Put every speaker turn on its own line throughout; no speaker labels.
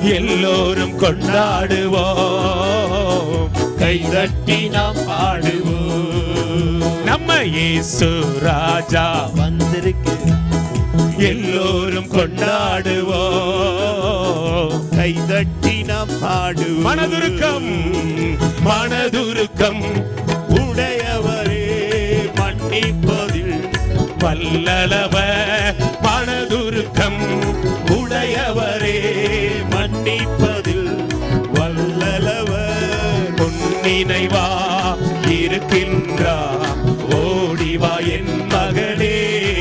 எல்லோரும் கொண்டாடுவோம் கைதட்டி நாம் பாடுவோம் நம்ம இயேசு ராஜா
வந்திருக்கிறார்
எல்லோரும் கொண்டாடுவோம்
கைதட்டி நாம் பாடுவோம்
மனதுருக்கம் மனதுருக்கம்
உடையவரே மன்னிப்பதில்
வல்லளவ மனதுருக்கம்
உடையவரே மன்னிப்பதில் வல்லலவர்
முன்னினைவா இருக்கின்றா ஓடிவா என் மகனே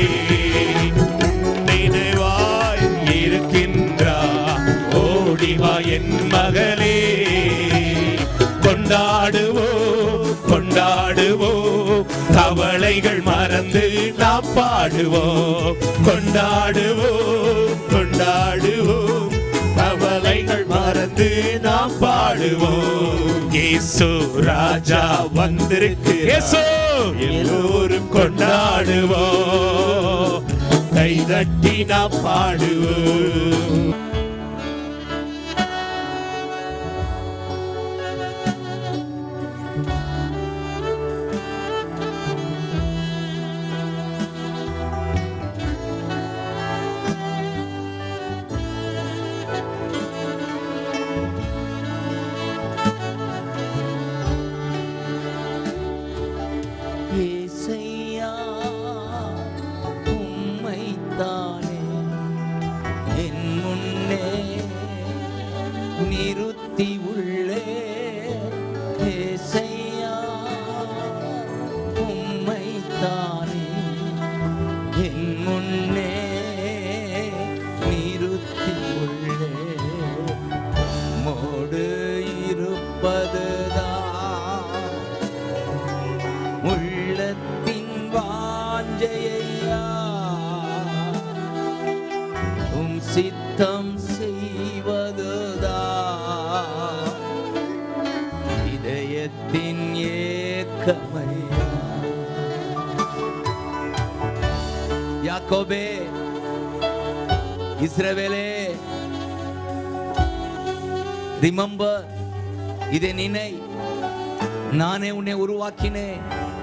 நினைவாய்
இருக்கின்றா ஓடிவா என் மகளே கொண்டாடுவோ கொண்டாடுவோ கவலைகள் மறந்து நாம் பாடுவோம் கொண்டாடுவோ
கொண்டாடுவோம் கவலைகள் மறந்து நாம் பாடுவோம்
இயேசு ராஜா
வந்திருக்கிறார்
இயேசு
எல்லோரும்
கொண்டாடுவோம்
கைதட்டி நாம் பாடுவோம்
ஏசையா உம்மைத்தானே என் முன்னே நிறுத்தி உள்ளே ஏசையா உம்மைத்தானே என் முன்னே நிறுத்தி உள்ளே மோடு இருப்பதுதான் உள்ளத்தின் வாஞ்சையா உம் சித்தம் செய்வதுதா இதயத்தின் ஏக்கமையா யாக்கோபே இஸ்ரவேலே ரிமம்பர் இதை நினை நானே உன்னை உருவாக்கினேன்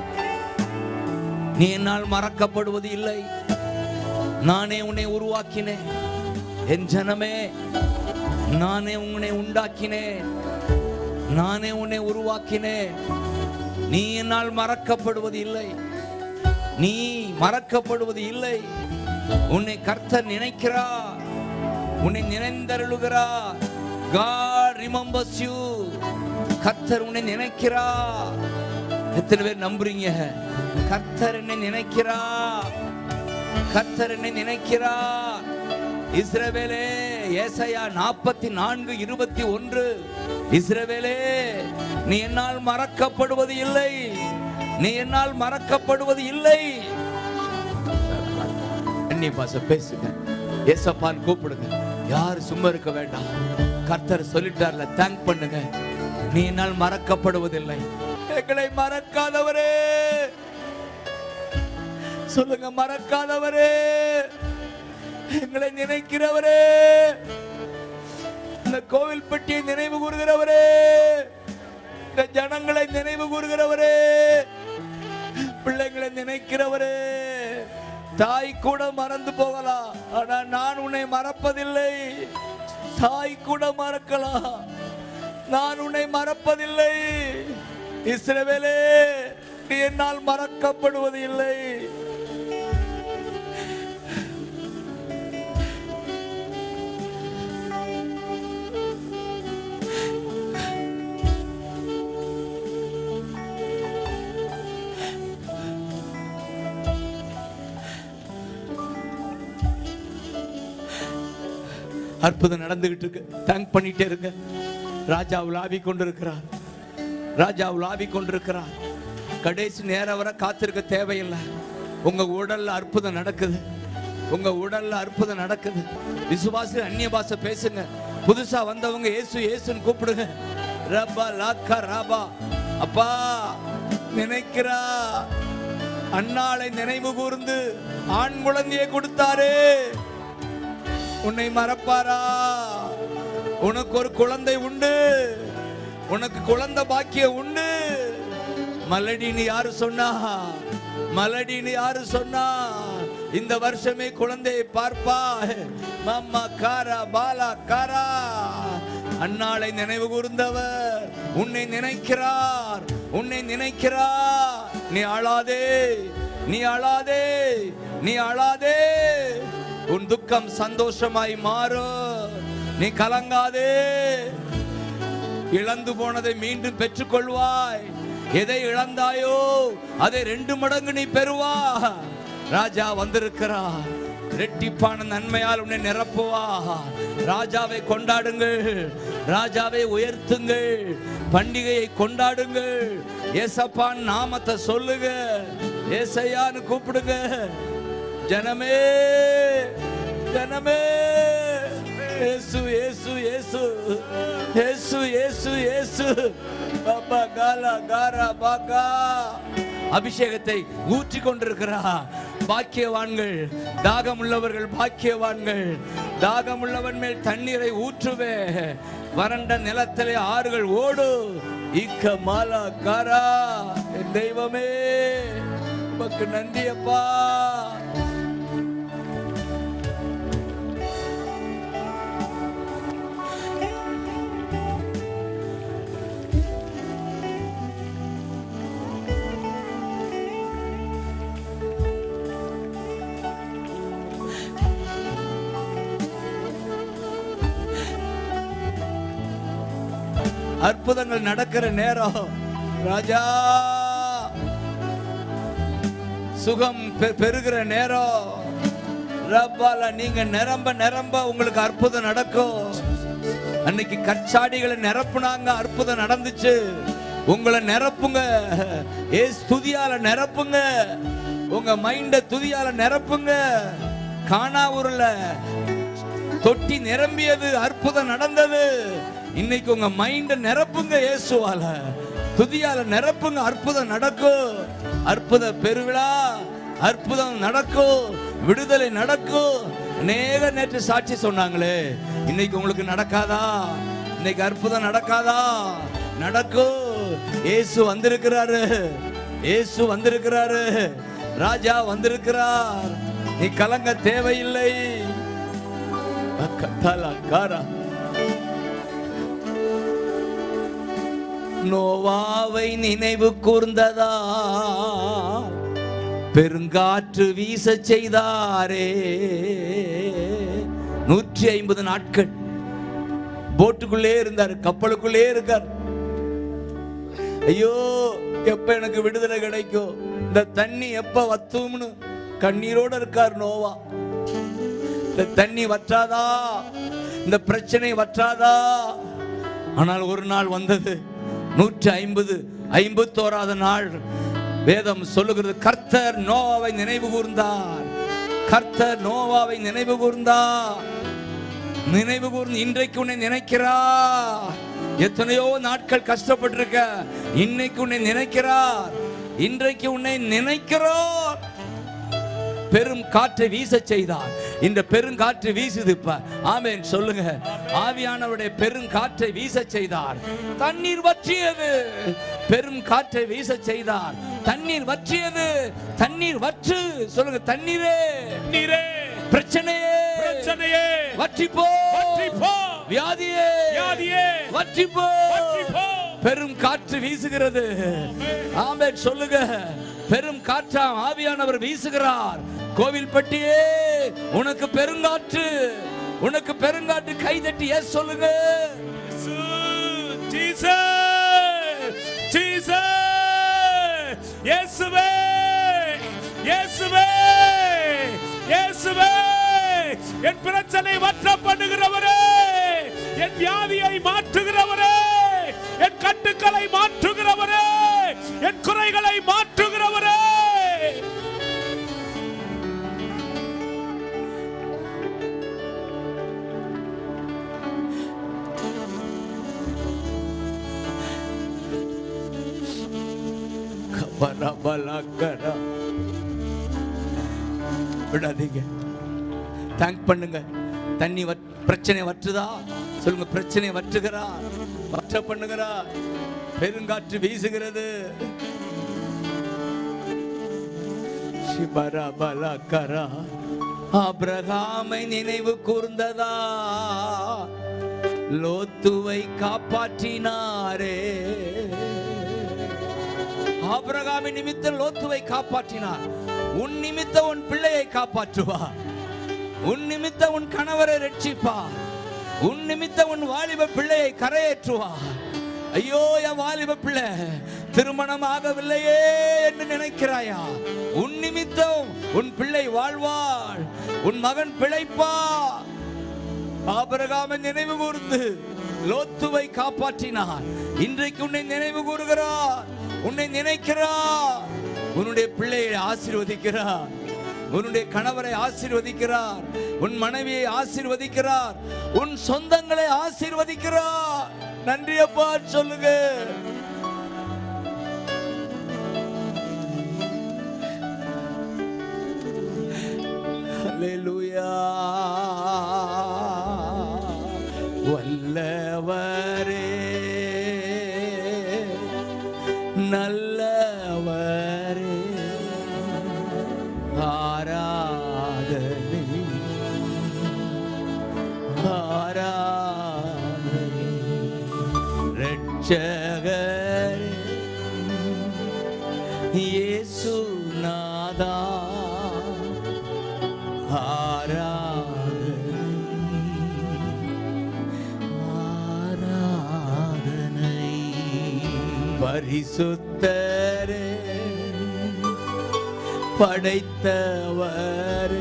நீ என்னால் மறக்கப்படுவது இல்லை நானே உன்னை உருவாக்கினேன் என் ஜனமே நானே உன்னை உண்டாக்கினேன் நானே உன்னை உருவாக்கினேன் நீ என்னால் மறக்கப்படுவது இல்லை நீ மறக்கப்படுவது இல்லை உன்னை கர்த்தர் நினைக்கிறார் உன்னை நினைந்தருளுகிறார் God remembers you கர்த்தர் உன்னை நினைக்கிறார் எத்தனை பேர் நம்புறீங்க கர்த்தர் என்னை நினைக்கிறார் கர்த்தர் என்னை நினைக்கிறார் இஸ்ரவேலே ஏசாயா நாற்பத்தி நான்கு இருபத்தி ஒன்று இஸ்ரவேலே நீ என்னால் மறக்கப்படுவது இல்லை நீ என்னால் மறக்கப்படுவது இல்லை அந்நிய பாச பேசுங்க ஏசப்பான்னு கூப்பிடுங்க யார் சும்மா இருக்க வேண்டாம் கர்த்தர் சொல்லிட்டார்ல தேங்க் பண்ணுங்க நீ என்னால் மறக்கப்படுவதில்லை எங்களை மறக்காதவரே சொல்லுங்க மறக்காதவரே எங்களை நினைக்கிறவரே இந்த கோவில் பெட்டியை நினைவு கூறுகிறவரே இந்த ஜனங்களை நினைவு கூறுகிறவரே பிள்ளைங்களை நினைக்கிறவரே தாய் கூட மறந்து போகலாம் ஆனா நான் உன்னை மறப்பதில்லை தாய் கூட மறக்கலாம் நான் உன்னை மறப்பதில்லை இஸ்ரவேலே நீ என்னால் மறக்கப்படுவது இல்லை அற்புதம் நடந்துகிட்டு இருக்கு தேங்க் பண்ணிட்டே இருங்க ராஜா உலாவி கொண்டிருக்கிறார் ராஜா உலாவி கொண்டிருக்கிறார் கடைசி நேரம் வரை காத்திருக்க தேவையில்லை உங்க உடல்ல அற்புதம் நடக்குது உங்க உடல்ல அற்புதம் நடக்குது விசுவாசி அந்நிய பாஷை பேசுங்க புதுசா வந்தவங்க இயேசு இயேசுன்னு கூப்பிடுங்க ரப்பா லாக்கா ராபா அப்பா நினைக்கிறா அன்னாளை நினைவு கூர்ந்து ஆண் குழந்தையை கொடுத்தாரே உன்னை மறப்பாரா உனக்கு ஒரு குழந்தை உண்டு உனக்கு குழந்தை பாக்கியம் உண்டு மலடின்னு யாரு சொன்னா மலடின்னு யாரு சொன்னா இந்த வருஷமே குழந்தையை பார்ப்பா மாமா காரா பாலா காரா அன்னாளை நினைவு கூர்ந்தவர் உன்னை நினைக்கிறார் உன்னை நினைக்கிறார் நீ அழாதே நீ அழாதே நீ அழாதே உன் துக்கம் சந்தோஷமாய் மாறும் நீ கலங்காதே இழந்து போனதை மீண்டும் பெற்றுக்கொள்வாய் எதை இழந்தாயோ அதை ரெண்டு மடங்கு நீ பெறுவா ராஜா வந்திருக்கிறார் ரெட்டிப்பான நன்மையால் உன்னை நிரப்புவா ராஜாவை கொண்டாடுங்கள் ராஜாவை உயர்த்துங்கள் பண்டிகையை கொண்டாடுங்கள் ஏசப்பான் நாமத்தை சொல்லுங்க ஏசையான்னு கூப்பிடுங்க ஜனமே ஜனமே இயேசு இயேசு இயேசு இயேசு இயேசு இயேசு பாபா காலா காரா பாக்கா அபிஷேகத்தை ஊற்றி கொண்டிருக்கிறா பாக்கியவான்கள் தாகமுள்ளவர்கள் பாக்கியவான்கள் தாகமுள்ளவன் மேல் தண்ணீரை ஊற்றுவே வறண்ட நிலத்திலே ஆறுகள் ஓடு இக்க மாலா காரா என் தெய்வமே உமக்கு நன்றி அப்பா அற்புதங்கள் நடக்கிற நேரம் ராஜா சுகம் பெ- பெருகிற நேரம் ரப்பால நீங்க நிரம்ப நிரம்ப உங்களுக்கு அற்புதம் நடக்கும் அன்னைக்கு கச்சாடிகளை நிரப்புனாங்க அற்புதம் நடந்துச்சு உங்களை நிரப்புங்க ஏ துதியால நிரப்புங்க உங்க மைண்ட துதியால நிரப்புங்க காணாவூர்ல தொட்டி நிரம்பியது அற்புதம் நடந்தது இன்னைக்கு உங்க மைண்ட நிரப்புங்க இயேசுவால துதியால நிரப்புங்க அற்புதம் நடக்கும் அற்புத பெருவிழா அற்புதம் நடக்கும் விடுதலை நடக்கும் அநேக நேற்று சாட்சி சொன்னாங்களே இன்னைக்கு உங்களுக்கு நடக்காதா இன்னைக்கு அற்புதம் நடக்காதா நடக்கும் இயேசு வந்திருக்கிறாரு இயேசு வந்திருக்கிறாரு ராஜா வந்திருக்கிறார் நீ கலங்க தேவையில்லை கத்தாலக்காரா நோவாவை நினைவு கூர்ந்ததா பெருங்காற்று வீச செய்தாரே நூற்றி ஐம்பது நாட்கள் போட்டுக்குள்ளே இருந்தார் கப்பலுக்குள்ளே இருக்கார் ஐயோ எப்ப எனக்கு விடுதலை கிடைக்கும் இந்த தண்ணி எப்ப வத்தும்னு கண்ணீரோட இருக்கார் நோவா இந்த தண்ணி வற்றாதா இந்த பிரச்சனை வற்றாதா ஆனால் ஒரு நாள் வந்தது நூற்றி ஐம்பது ஐம்பத்தோராத நாள் வேதம் சொல்லுகிறது கர்த்தர் நோவாவை நினைவு கூர்ந்தார் கர்த்தர் நோவாவை நினைவு கூர்ந்தார் நினைவு கூர்ந்து இன்றைக்கு உன்னை நினைக்கிறா எத்தனையோ நாட்கள் கஷ்டப்பட்டிருக்க இன்னைக்கு உன்னை நினைக்கிறார் இன்றைக்கு உன்னை நினைக்கிறார் பெரும் காற்றை வீச செய்தார் இந்த பெருங்காற்று வீசுது இப்ப ஆமென் சொல்லுங்க ஆவியானவருடைய பெருங்காற்றை வீச செய்தார் தண்ணீர் வற்றியது பெரும் காற்றை வீச செய்தார் தண்ணீர் வற்றியது தண்ணீர் வற்று சொல்லுங்க தண்ணீரே
நீரே
பிரச்சனையே
பிரச்சனையே
வற்றி போ
வற்றி போ.
வியாதியே
வியாதியே
வற்றி போ
வற்றி போ.
பெரும் காற்று வீசுகிறது ஆமென் சொல்லுங்க பெரும் காற்றாம் ஆவியானவர் வீசுகிறார் கோவில்பட்டியே உனக்கு பெருங்காற்று உனக்கு பெருங்காற்று கைதட்டி ஏன் சொல்லுங்க
ஜீசஸ் ஜீசஸ் இயேசுவே இயேசுவே இயேசுவே என் பிரச்சனை வற்ற பண்ணுகிறவரே என் வியாதியை மாற்றுகிறவரே என் கட்டுக்களை மாற்றுகிறவரே என் குறைகளை மாற்றுகிறவரே
கபரபலகர. விடாதீங்க தேங்க் பண்ணுங்க தண்ணி வற்- பிரச்சனை வற்றுதா சொல்லுங்க பிரச்சனை வற்றுகிறார் வற்ற பண்ணுகிறார் பெருங்காற்று வீசுகிறது சிபரபலகரா ஆபிரகாமை நினைவு கூர்ந்ததா லோத்துவை காப்பாற்றினாரே ஆபிரகாமின் நிமித்தம் லோத்துவை காப்பாற்றினார் உன் நிமித்தம் உன் பிள்ளையை காப்பாற்றுவார் உன் நிமித்தம் உன் கணவரை ரட்சிப்பார் உன் நிமித்தம் உன் வாலிப பிள்ளையை கரையேற்றுவார் ஐயோ என் வாலிப பிள்ளை திருமணம் ஆகவில்லையே என்று நினைக்கிறாயா உன் நிமித்தம் உன் பிள்ளை வாழ்வாள் உன் மகன் பிழைப்பா ஆபரகாமை நினைவு கூர்ந்து லோத்துவை காப்பாற்றினார் இன்றைக்கு உன்னை நினைவு கூறுகிறார் உன்னை நினைக்கிறார் உன்னுடைய பிள்ளையை ஆசீர்வதிக்கிறார் உன்னுடைய கணவரை ஆசீர்வதிக்கிறார் உன் மனைவியை ஆசீர்வதிக்கிறார் உன் சொந்தங்களை ஆசீர்வதிக்கிறார் நன்றி அப்பா சொல்லுங்க ஹalleluya வல்லவரே நல்லவரே ஆராதனை ஆராதனை ரட்சகரே இயேசுநாதா ஆராதனை பரிசுத்தரே படைத்தவர்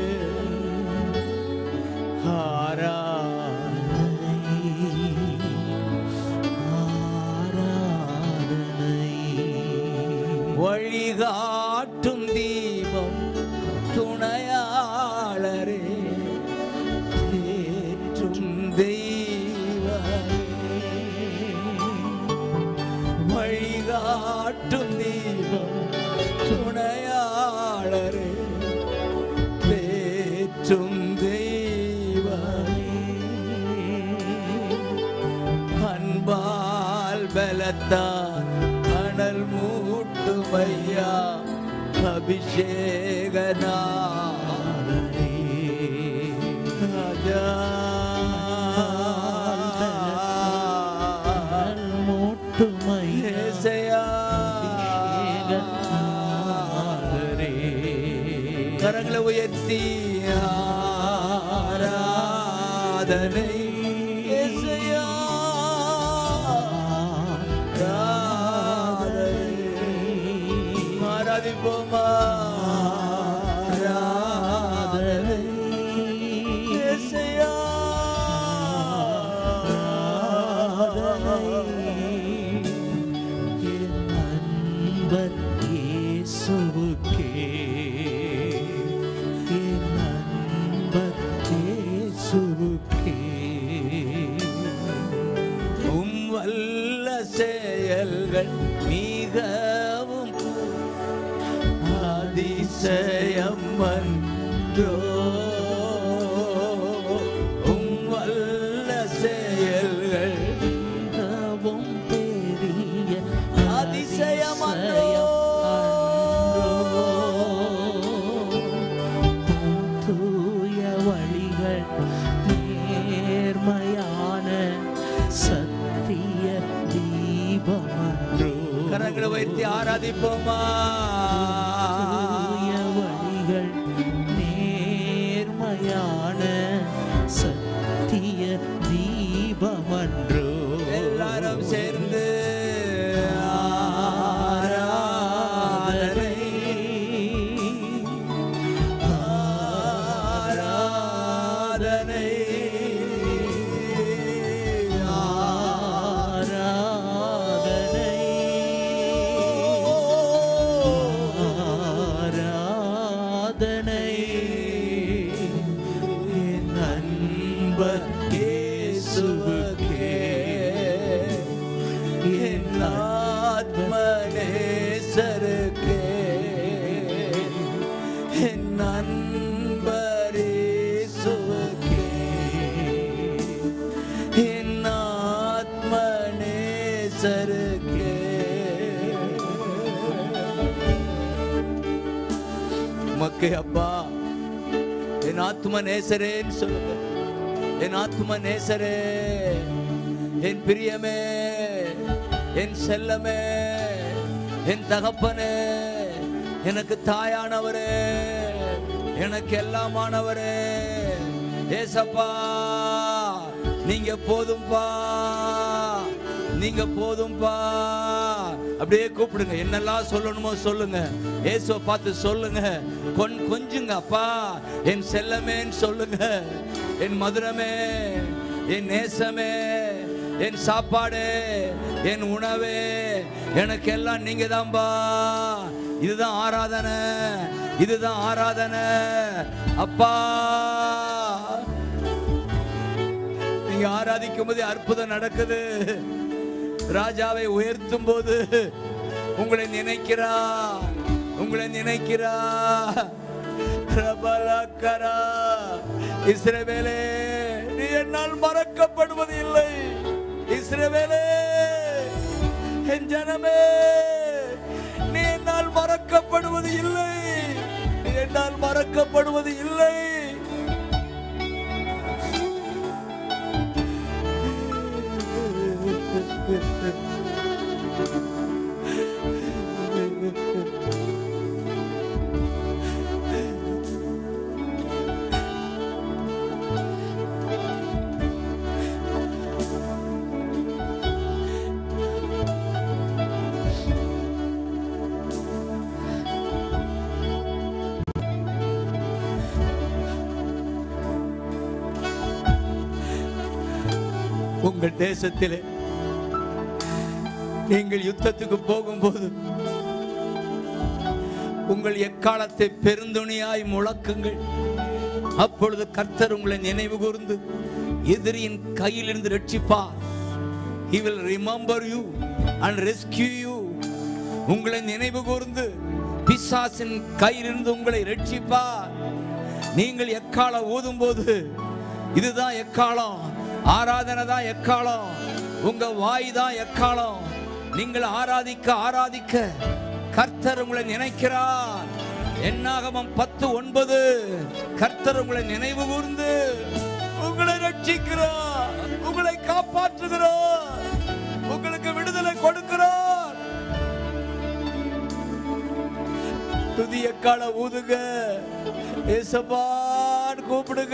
வழிகாட்டும் தீபம் துணையாளரே தேற்றும் தெய்வமே வழிகாட்டும் தீபம் துணையாளரே தேற்றும் தெய்வமே அன்பால் பலத்தான் அனல் மூட்டுமையா அபிஷேகனாரே ராஜா ஏசையா கரங்களை உயர்த்தி ஆராதனை ஏசையா ஆராதிப்போமா ஆராதனை ஏசையா
அன்பர் இயேசுவுக்கே என் அன்பர் இயேசுவுக்கே
உம் வல்ல செயல்கள் மிகவும் அதிசயம் அன்றோ உம் வல்ல செயல்கள்
மிகவும் பெரிய
அதிசயம் அன்றோ
உம் தூய வழிகள் நேர்மையான சத்திய தீபமன்றோ
கரங்களை வைத்து ஆராதிப்போமா
தூய வழிகள் நேர்மையான சத்திய தீபமன்றோ
எல்லாரும் சேர்ந்து ஆராதனை ஆராதனை
ஆராதனை ஆராதனை என் அன்பர் இயேசுவுக்கே
என் ஆத்மநேசருக்கே என் நண்பரேசுவுக்கே உமக்கே அப்பா என் ஆத்தும நேசரேன்னு சொல்லுங்க என் ஆத்தும நேசரே என் பிரியமே என் செல்லமே என் தகப்பனே எனக்கு தாயானவரே எனக்கு எல்லாமானவரே ஏசப்பா நீங்க போதும்பா நீங்க போதும்பா அப்படியே கூப்பிடுங்க என்னெல்லாம் சொல்லணுமோ சொல்லுங்க இயேசுவை பார்த்து சொல்லுங்க கொன் கொஞ்சுங்க அப்பா என் செல்லமேன்னு சொல்லுங்க என் மதுரமே என் நேசமே என் சாப்பாடு என் உணவே எனக்கு எல்லாம் நீங்க தான்பா இதுதான் ஆராதனை இதுதான் ஆராதனை அப்பா நீங்க ஆராதிக்கும் போது அற்புதம் நடக்குது ராஜாவை உயர்த்தும் போது உங்களை நினைக்கிறா உங்களை நினைக்கிறா பிரபலக்கரா இஸ்ரவேலே நீ என்னால் மறக்கப்படுவது இல்லை இஸ்ரவேலே என் ஜனமே நீ என்னால் மறக்கப்படுவது இல்லை நீ என்னால் மறக்கப்படுவது இல்லை உங்கள் தேசத்திலே நீங்கள் யுத்தத்துக்கு போகும்போது உங்கள் எக்காலத்தை பெருந்துணியாய் முழக்குங்கள் அப்பொழுது கர்த்தர் உங்களை நினைவு கூர்ந்து எதிரியின் கையிலிருந்து ரட்சிப்பார் he will remember you and rescue you உங்களை நினைவு கூர்ந்து பிசாசின் கையிலிருந்து உங்களை ரட்சிப்பார் நீங்கள் எக்காலம் ஊதும்போது இதுதான் எக்காலம் ஆராதனை தான் எக்காலம் உங்க வாய் தான் எக்காலம் நீங்கள் ஆராதிக்க ஆராதிக்க கர்த்தர் உங்களை நினைக்கிறார் என்னாகமம் பத்து ஒன்பது கர்த்தர் உங்களை நினைவு கூர்ந்து உங்களை ரட்சிக்கிறார் உங்களை காப்பாற்றுகிறார் உங்களுக்கு விடுதலை கொடுக்கிறார் துதிய கால ஊதுங்க ஏசப்பான்னு கூப்பிடுங்க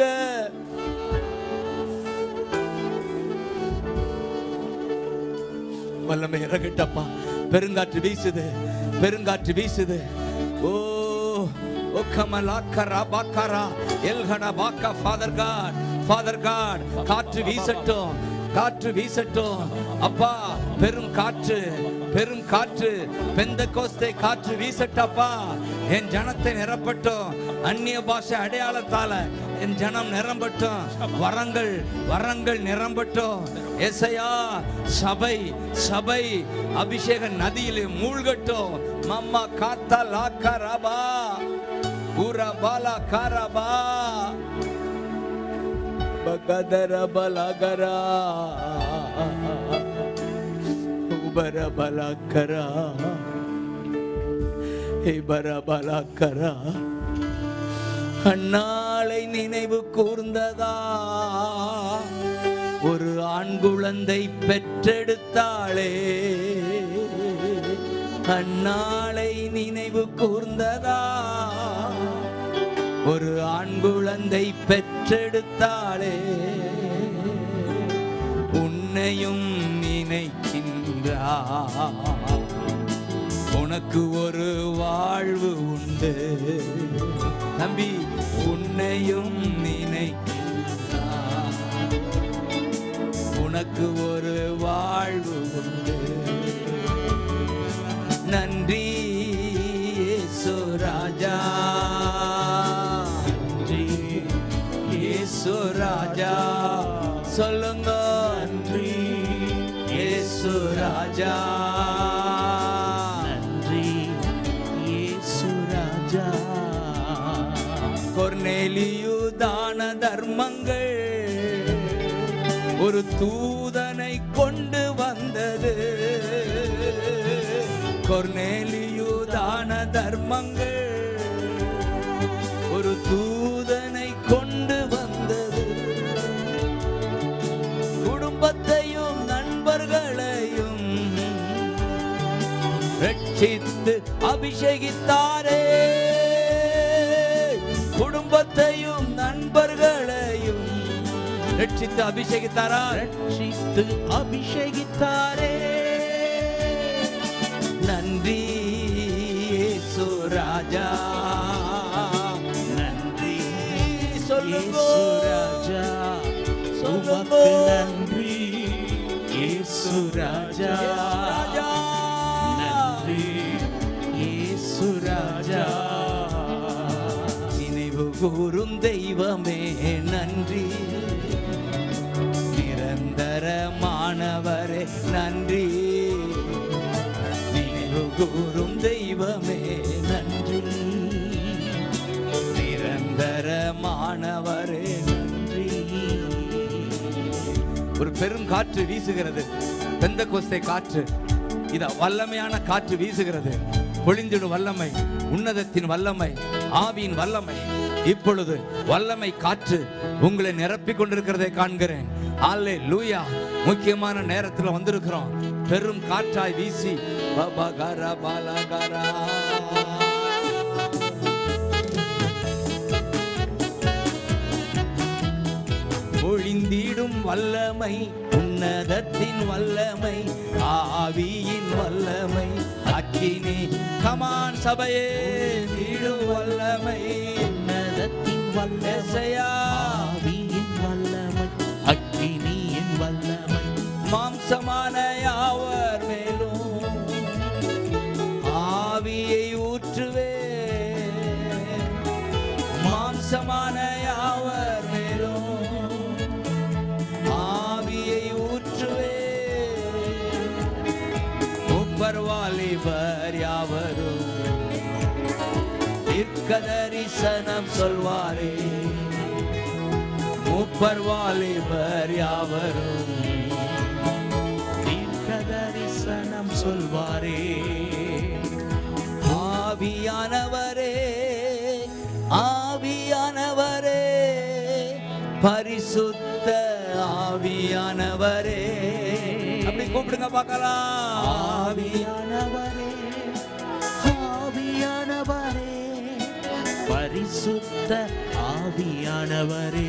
வல்லமை இறங்கட்டப்பா பெருங்காற்று வீசுது பெருங்காற்று வீசுது ஓ ஓ கமலாக்கரா பாக்கரா எல்கனா பாக்கா ஃபாதர் காட் ஃபாதர் காட் காற்று வீசட்டும் காற்று வீசட்டும் அப்பா பெரும் காற்று பெரும் காற்று பெந்த கோஸ்தை காற்று வீசட்டப்பா என் ஜனத்தை நிரப்பட்டும் அந்நிய பாஷை அடையாளத்தால என் ஜனம் நிரம்பட்டும் வரங்கள் வரங்கள் நிரம்பட்டும் எசையா சபை சபை அபிஷேக நதியில் மூழ்கட்டும் மம்மா காத்தா லாக்கா ராபா ஊரா பாலா காராபா பகதர பலகரா உபர பலக்கரா ஹிபர பலக்கரா அந்நாளை நினைவு கூர்ந்ததா ஒரு ஆண் குழந்தை பெற்றெடுத்தாளே அந்நாளை நினைவு கூர்ந்ததா ஒரு ஆண் குழந்தை பெற்றெடுத்தாளே உன்னையும் நினைக்கின்றா உனக்கு ஒரு வாழ்வு உண்டு தம்பி உன்னையும் நினைக்கின்றா உனக்கு ஒரு வாழ்வு உண்டு நன்றி இயேசு ராஜா நன்றி இயேசு ராஜா சொல்லுங்க நன்றி இயேசு ராஜா
நன்றி இயேசு ராஜா
கொர்நேலியு தான தர்மங்கள் ஒரு தூதனை கொண்டு வந்தது கொர்நேலியு தான தர்மங்கள் அபிஷேகித்தாரே குடும்பத்தையும் நண்பர்களையும் ரட்சித்து அபிஷேகித்தாரா
ரட்சித்து அபிஷேகித்தாரே
நன்றி இயேசு ராஜா நன்றி சொல்லுங்க
இயேசு ராஜா உமக்கு நன்றி இயேசு ராஜா
ராஜா
நன்றி இயேசு ராஜா
நினைவு கூறும் தெய்வமே நன்றி நிரந்தரமானவரே நன்றி நினைவு கூறும் தெய்வமே நன்றி நிரந்தரமானவரே நன்றி ஒரு பெரும் காற்று வீசுகிறது பெந்த கோஸ்தை காற்று இத வல்லமையான காற்று வீசுகிறது பொழிந்திடும் வல்லமை உன்னதத்தின் வல்லமை ஆவியின் வல்லமை இப்பொழுது வல்லமை காற்று உங்களை நிரப்பிக் கொண்டிருக்கிறதை காண்கிறேன் ஆலே லூயா முக்கியமான நேரத்தில் வந்திருக்கிறோம் பெரும் காற்றாய் வீசி பபா கரா பாலா கரா ஒழிந்திடும் வல்லமை உன்னதத்தின் வல்லமை ஆவியின் வல்லமை அக்கினி கமான் சபையே நீடும் வல்லமை
உன்னதத்தின் வல்லமை
எசையா
ஆவியின் வல்லமை அக்கினியின் வல்லமை
மாம்சமான யாவர் மேலும் ஆவியை ஊற்றுவே மாம்சமான யாவர் மேலும் ஆவியை ஊற்றுவே முப்பர்வாலிபர் யாவரும் தீர்க்கதரிசனம் சொல்வாரே முப்பர்வாலிபர் யாவரும்
தீர்க்க தரிசனம் சொல்வாரே
ஆவியானவரே ஆவியானவரே பரிசுத்த ஆவியானவரே அப்படி கூப்பிடுங்க பார்க்கலாம்
ஆவியானவரே ஆவியானவரே பரிசுத்த ஆவியானவரே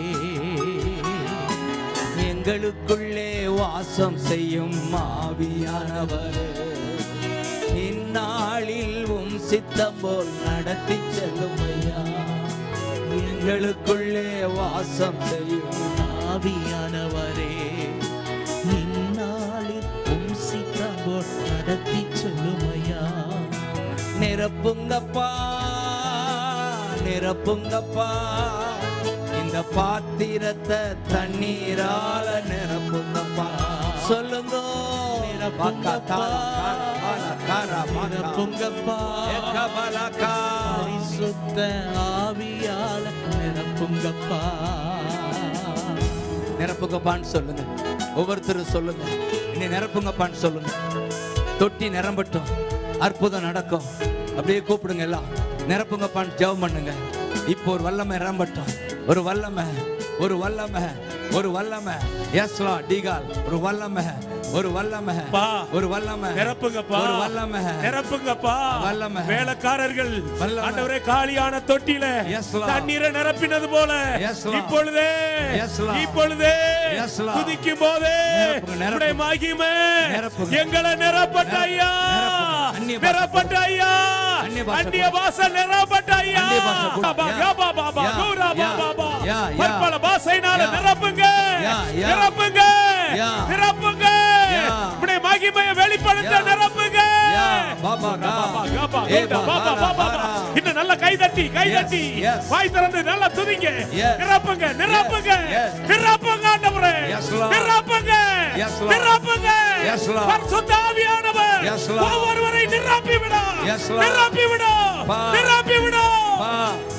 எங்களுக்குள்ளே வாசம் செய்யும் ஆவியானவரே இந்நாளில் உம் சித்தம் போல் நடத்தி செல்லும் ஐயா எங்களுக்குள்ளே வாசம் செய்யும்
ஆவியானவரே இந்நாளில் உம் சித்தம்போல் நடத்தி சொல்லுமையா
நிரப்புங்கப்பா நிரப்புங்கப்பா இந்த பாத்திரத்தை தண்ணீரால நிரப்புங்கப்பா சொல்லுங்க
நிரப்புங்கப்பா. நிரப்புங்கப்பா.
எக்கபலக்கா.
பரிசுத்த ஆவியால நிரப்புங்கப்பா
நிரப்புங்கப்பான்னு சொல்லுங்க ஒவ்வொருத்தரும் சொல்லுங்க என்னை நிரப்புங்கப்பான்னு சொல்லுங்க தொட்டி நிரம்பட்டும் அற்புதம் நடக்கும் அப்படியே கூப்பிடுங்க எல்லாம் நிரப்புங்கப்பான்னு ஜெபம் பண்ணுங்க இப்போ ஒரு வல்லமை நிரம்பட்டும் ஒரு வல்லமை ஒரு வல்லமை ஒரு வல்லமை எஸ்லா டிகால் ஒரு வல்லமை ஒரு வல்லமை
பா.
ஒரு வல்லமை
நிரப்புங்கப்பா
ஒரு வல்லமை
நிரப்புங்கப்பா
வல்லமை.
வேலைக்காரர்கள்
வல்லமை.
ஆண்டவரே காலியான தொட்டியில
Yes, Lord.
தண்ணீரை நிரப்பினது போல
Yes, Lord.
இப்பொழுதே
Yes, Lord.
இப்பொழுதே
Yes, Lord.
குதிக்கும் போதே
நிரப்புங்க, நிரப்புங்க.
உம்முடைய மகிமை
நிரப்புங்க.
எங்களை நிரப்பட்ட
நிரப்புங்க.
ஐயா
நிரப்புங்க. அந்நிய பாஷை
நிரப்பட்ட ஐயா
அந்நிய பாஷை
அந்நிய பாஷை நிரப்பட்ட ஐயா
அந்நிய பாஷை கொடு.
பா,
Yeah.
யா, பா, பா, பா,
Yeah.
கூரா, பா,
Yeah.
பா, பா.
Yeah, yeah.
பற்பல பாஷையினால
Yeah.
நிரப்புங்க
Yeah, yeah.
நிரப்புங்க
Yeah.
நிரப்புங்க
Yeah.
உம்முடைய மகிமையை வெளிப்படுத்த
Yeah.
நிரப்புங்க
Yeah. பாபா, கா.
பாபா, காபா,
ஏ,
கூட்டா,
பாபா,
பாபா, பாபா,
பாரா.
பாபா. இன்னும் நல்ல கை தட்டி கை
Yes,
தட்டி
yes.
வாய் திறந்து நல்லா துதிங்க
Yes.
நிரப்புங்க நிரப்புங்க
yes.
நிரப்புங்க ஆண்டவரே
Yes, Lord.
நிரப்புங்க
Yes, Lord.
நிரப்புங்க
Yes, Lord.
பரிசுத்த ஆவியானவர்
Yes, Lord.
ஒவ்வொருவரை நிரப்பி விடா
Yes, Lord.
நிரப்பி விடா
பா.
நிரப்பி விடா
பா.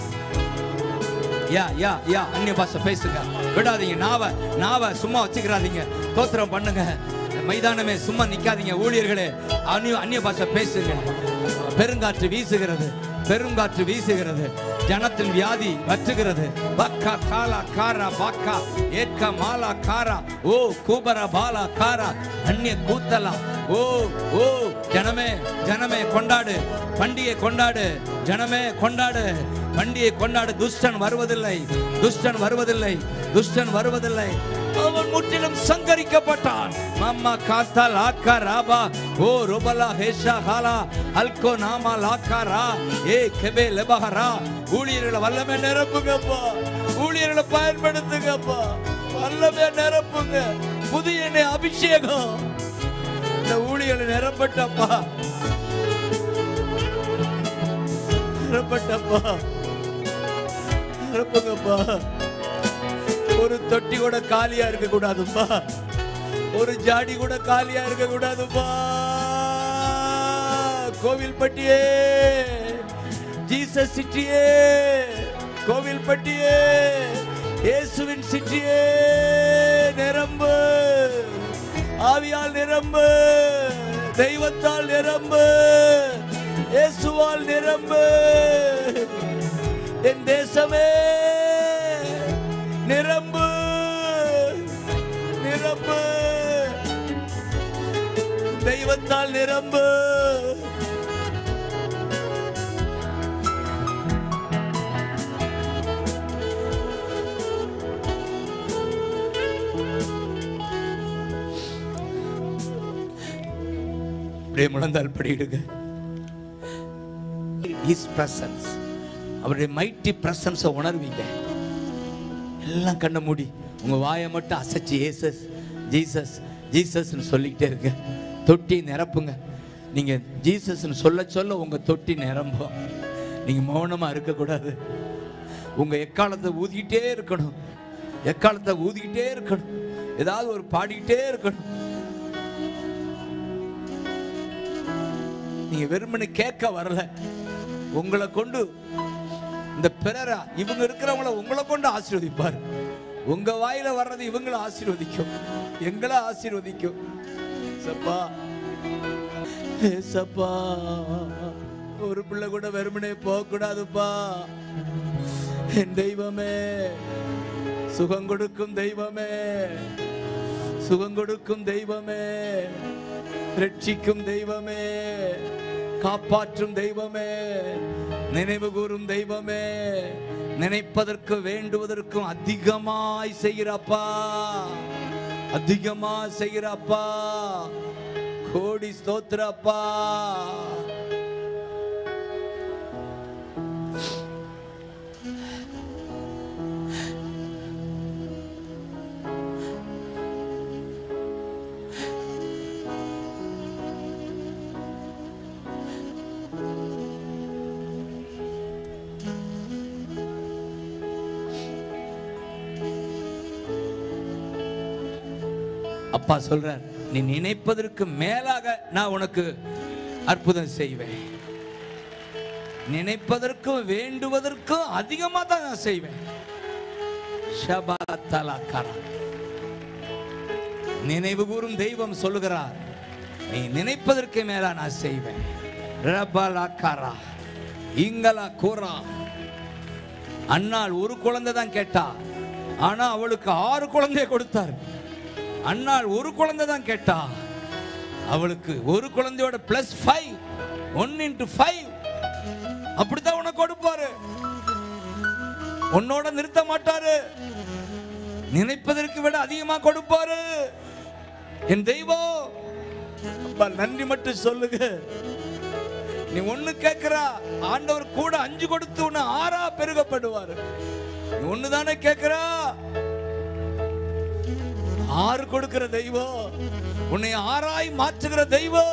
யா யா யா அந்நிய பாஷை பேசுங்க விடாதீங்க நாவ நாவ சும்மா வச்சுக்கிறாதீங்க தோத்திரம் பண்ணுங்க மைதானமே சும்மா நிக்காதீங்க ஊழியர்களே அந்நிய அந்நிய பாஷை பேசுங்க பெருங்காற்று வீசுகிறது பெருங்காற்று வீசுகிறது ஜனத்தின் வியாதி வற்றுகிறது பக்கா காலா காரா பாக்கா ஏக்க மாலா காரா ஓ கூபர பாலா காரா அந்நிய கூத்தலா ஓ ஓ ஜனமே ஜனமே கொண்டாடு பண்டிகை கொண்டாடு ஜனமே கொண்டாடு பண்டிகை கொண்டாடு துஷ்டன் வருவதில்லை துஷ்டன் வருவதில்லை துஷ்டன் வருவதில்லை அவன் முற்றிலும் சங்கரிக்கப்பட்டான் மம்மா காத்தா லாக்கா ராபா ஓ ருபலா ஹேஷா காலா அல்கோ நாமா லாக்கா ரா ஏ கெபே லெபஹரா ஊழியர்களை வல்லமே நிரப்புங்கப்பா ஊழியர்களை பயன்படுத்துங்கப்பா வல்லமே நிரப்புங்க புதிய எண்ணெய் அபிஷேகம் இந்த ஊழியர்களை நிரப்பட்டப்பா நிரப்பட்டப்பா நிரப்புங்கப்பா ஒரு தொட்டி கூட காலியா இருக்க கூடாதுப்பா ஒரு ஜாடி கூட காலியா இருக்க கூடாதுப்பா கோவில்பட்டியே ஜீசஸ் சிட்டியே கோவில்பட்டியே இயேசுவின் சிட்டியே நிரம்பு ஆவியால் நிரம்பு தெய்வத்தால் நிரம்பு இயேசுவால் நிரம்பு என் தேசமே நிரம்பு நிரம்பு தெய்வத்தால் நிரம்பு அப்படியே முழந்தால் படியிடுங்க His presence அவருடைய மைட்டி பிரசன்ஸை உணர்வீங்க எல்லாம் கண்ணை மூடி உங்க வாயை மட்டும் அசைச்சு ஏசஸ் ஜீசஸ் ஜீசஸ்னு சொல்லிக்கிட்டே இருங்க தொட்டி நிரப்புங்க நீங்க ஜீசஸ்னு சொல்ல சொல்ல உங்க தொட்டி நிரம்பும் நீங்க மௌனமா இருக்கக்கூடாது உங்க எக்காலத்தை ஊதிக்கிட்டே இருக்கணும் எக்காலத்தை ஊதிக்கிட்டே இருக்கணும் ஏதாவது ஒரு பாடிக்கிட்டே இருக்கணும் நீங்க வெறுமனே கேட்க வரல உங்களை கொண்டு இந்த பிறரா இவங்க இருக்கிறவங்கள உங்களை கொண்டு ஆசீர்வதிப்பார் உங்க வாயில வர்றது இவங்களை ஆசீர்வதிக்கும் எங்களை ஆசீர்வதிக்கும் சப்பா ஏசப்பா ஒரு பிள்ளை கூட வெறுமனே போக கூடாதுப்பா என் தெய்வமே சுகம் கொடுக்கும் தெய்வமே சுகம் கொடுக்கும் தெய்வமே ரட்சிக்கும் தெய்வமே காப்பாற்றும் தெய்வமே நினைவு கூறும் தெய்வமே நினைப்பதற்கு வேண்டுவதற்கும் அதிகமாய் செய்கிறப்பா அதிகமா செய்கிறப்பா கோடி ஸ்தோத்திரப்பா அப்பா சொல்றார் நீ நினைப்பதற்கு மேலாக நான் உனக்கு அற்புதம் செய்வேன் நினைப்பதற்கும் வேண்டுவதற்கும் அதிகமா தான் நான் செய்வேன் ஷபாத்தலாக்காரா. நினைவு கூறும் தெய்வம் சொல்லுகிறார் நீ நினைப்பதற்கு மேலா நான் செய்வேன் ரபலாக்காரா இங்கலா கூறா அன்னாள் ஒரு குழந்தை தான் கேட்டா ஆனா அவளுக்கு ஆறு குழந்தைய கொடுத்தார் அன்னாள் ஒரு குழந்தை தான் கேட்டா அவளுக்கு ஒரு குழந்தையோட plus five one into five அப்படித்தான் உனக்கு கொடுப்பாரு உன்னோட நிறுத்த மாட்டாரு நினைப்பதற்கு விட அதிகமா கொடுப்பாரு என் தெய்வம் அப்பா நன்றி மட்டும் சொல்லுங்க நீ ஒண்ணு கேட்கிறா ஆண்டவர் கூட அஞ்சு கொடுத்து உன்னை ஆறா பெருகப்படுவாரு நீ ஒண்ணு தானே கேட்கிறா ஆறு கொடுக்கிற தெய்வம் உன்னை ஆறாய் மாற்றுகிற தெய்வம்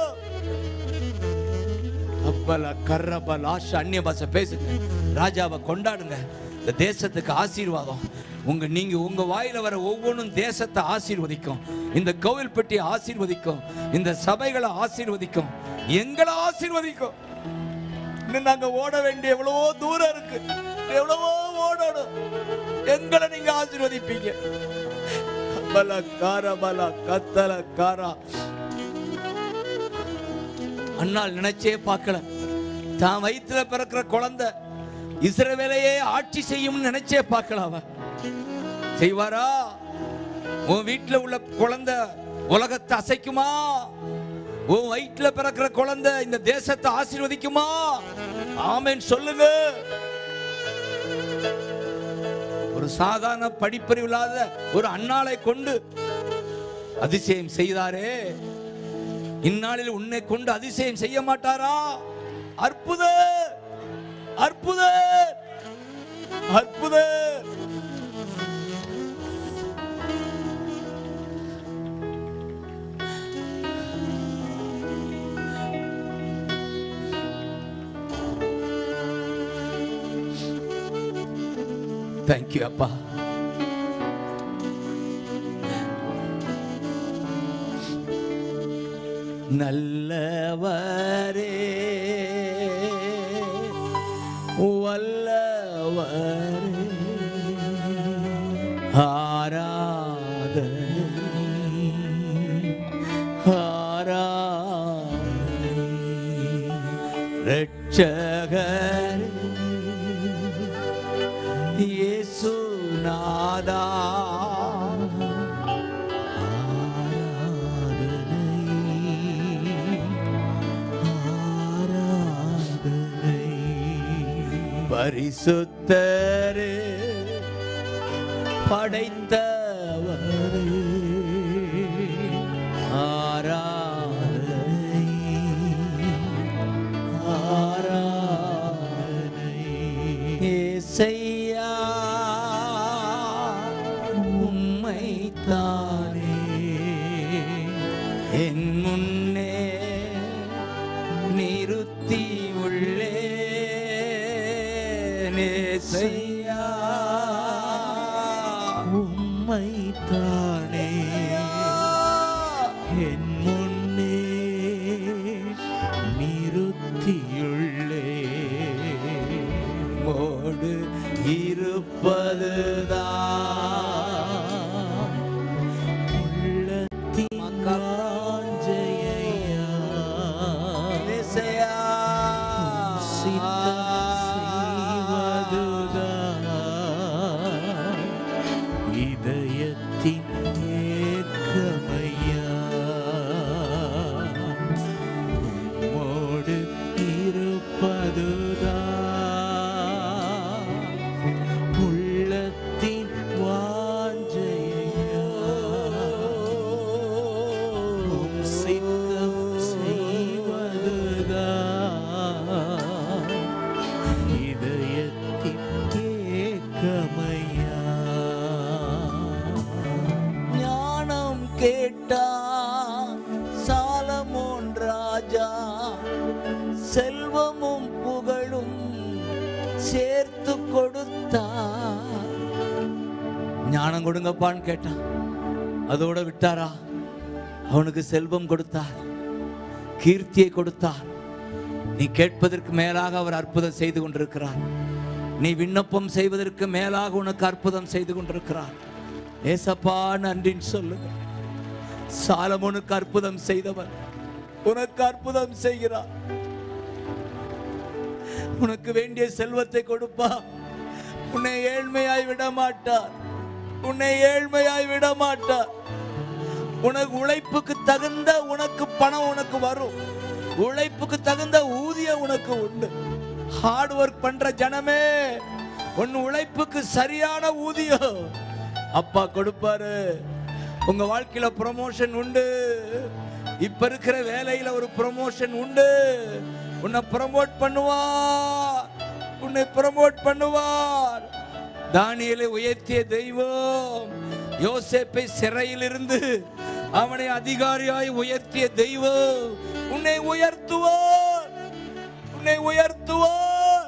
அப்பல கர்ரபல் ஆஷா அந்நிய பாஷை பேசுங்க ராஜாவை கொண்டாடுங்க இந்த தேசத்துக்கு ஆசீர்வாதம் உங்க நீங்க உங்க வாயில வர ஒவ்வொன்றும் தேசத்தை ஆசீர்வதிக்கும் இந்த கோவில்பட்டியை ஆசீர்வதிக்கும் இந்த சபைகளை ஆசீர்வதிக்கும் எங்களை ஆசீர்வதிக்கும் இன்னும் நாங்க ஓட வேண்டிய எவ்வளவோ தூரம் இருக்கு எவ்வளவோ ஓடணும் எங்களை நீங்க ஆசீர்வதிப்பீங்க பல கார பல கத்தல காரா அண்ணால் நினைச்சே பார்க்கல தான் வயித்துல பிறக்கிற குழந்தை இஸ்ரவேலையே ஆட்சி செய்யும்னு நினைச்சே பார்க்கலாம் அவன் செய்வாரா உன் வீட்டுல உள்ள குழந்தை உலகத்தை அசைக்குமா உன் வயிற்றுல பிறக்கிற குழந்தை இந்த தேசத்தை ஆசீர்வதிக்குமா ஆமென் சொல்லுங்க ஒரு சாதாரண படிப்பறிவு இல்லாத ஒரு அண்ணாளை கொண்டு அதிசயம் செய்தாரே இந்நாளில் உன்னை கொண்டு அதிசயம் செய்ய மாட்டாரா அற்புத அற்புத அற்புத தேங்க்யூ அப்பா நல்லவரே வல்லவரே ஆராதனை ஆராதனை ரட்சகரே இயேசுநாதா பரிசுத்தரே படைத்தவரே ஆராதனை ஆராதனை ஏசையா உம்மைத்தானே என் முன்னே நிறுத்தி உள்ளே நேசையா
உம்மைத்தானே என் முன்னே நிறுத்தியுள்ளே
மோடு இருப்பதுதான்
உள்ளத்தின் வாஞ்சையா
நேசையா
இதயத்தின் ஏக்கமையா உம்மோடு இருப்பதுதான் உள்ளத்தின் வாஞ்சையா உம் சித்தம் செய்வதுதான் இதயத்தின் ஏக்கமையா
ஞானம் கேட்டா சாலமோன் ராஜா செல்வமும் புகழும் சேர்த்து கொடுத்தா ஞானம் கொடுங்கப்பான்னு கேட்டான் அதோட விட்டாரா அவனுக்கு செல்வம் கொடுத்தார் கீர்த்தியை கொடுத்தார் நீ கேட்பதற்கு மேலாக அவர் அற்புதம் செய்து கொண்டிருக்கிறார் நீ விண்ணப்பம் செய்வதற்கு மேலாக உனக்கு அற்புதம் செய்து கொண்டிருக்கிறார் ஏசப்பா நன்றின்னு சொல்லுங்க சாலமோனுக்கு அற்புதம் செய்தவர் உனக்கு அற்புதம் செய்கிறார் உனக்கு வேண்டிய செல்வத்தை கொடுப்பா உன்னை ஏழ்மையாய் விட மாட்டார் உன்னை ஏழ்மையாய் விட மாட்டார் உனக்கு உழைப்புக்கு தகுந்த உனக்கு பணம் உனக்கு வரும் உழைப்புக்கு தகுந்த ஊதியம் உனக்கு உண்டு ஹார்ட் ஒர்க் பண்ற ஜனமே உன் உழைப்புக்கு சரியான ஊதியம் அப்பா கொடுப்பாரு உங்க வாழ்க்கையில ப்ரொமோஷன் உண்டு இப்ப இருக்கிற வேலையில ஒரு ப்ரொமோஷன் உண்டு உன்னை ப்ரமோட் பண்ணுவார் உன்னை ப்ரமோட் பண்ணுவார் தானியலை உயர்த்திய தெய்வம் யோசேப்பை சிறையிலிருந்து அவனை அதிகாரியாய் உயர்த்திய தெய்வம் உன்னை உயர்த்துவார் உன்னை உயர்த்துவார்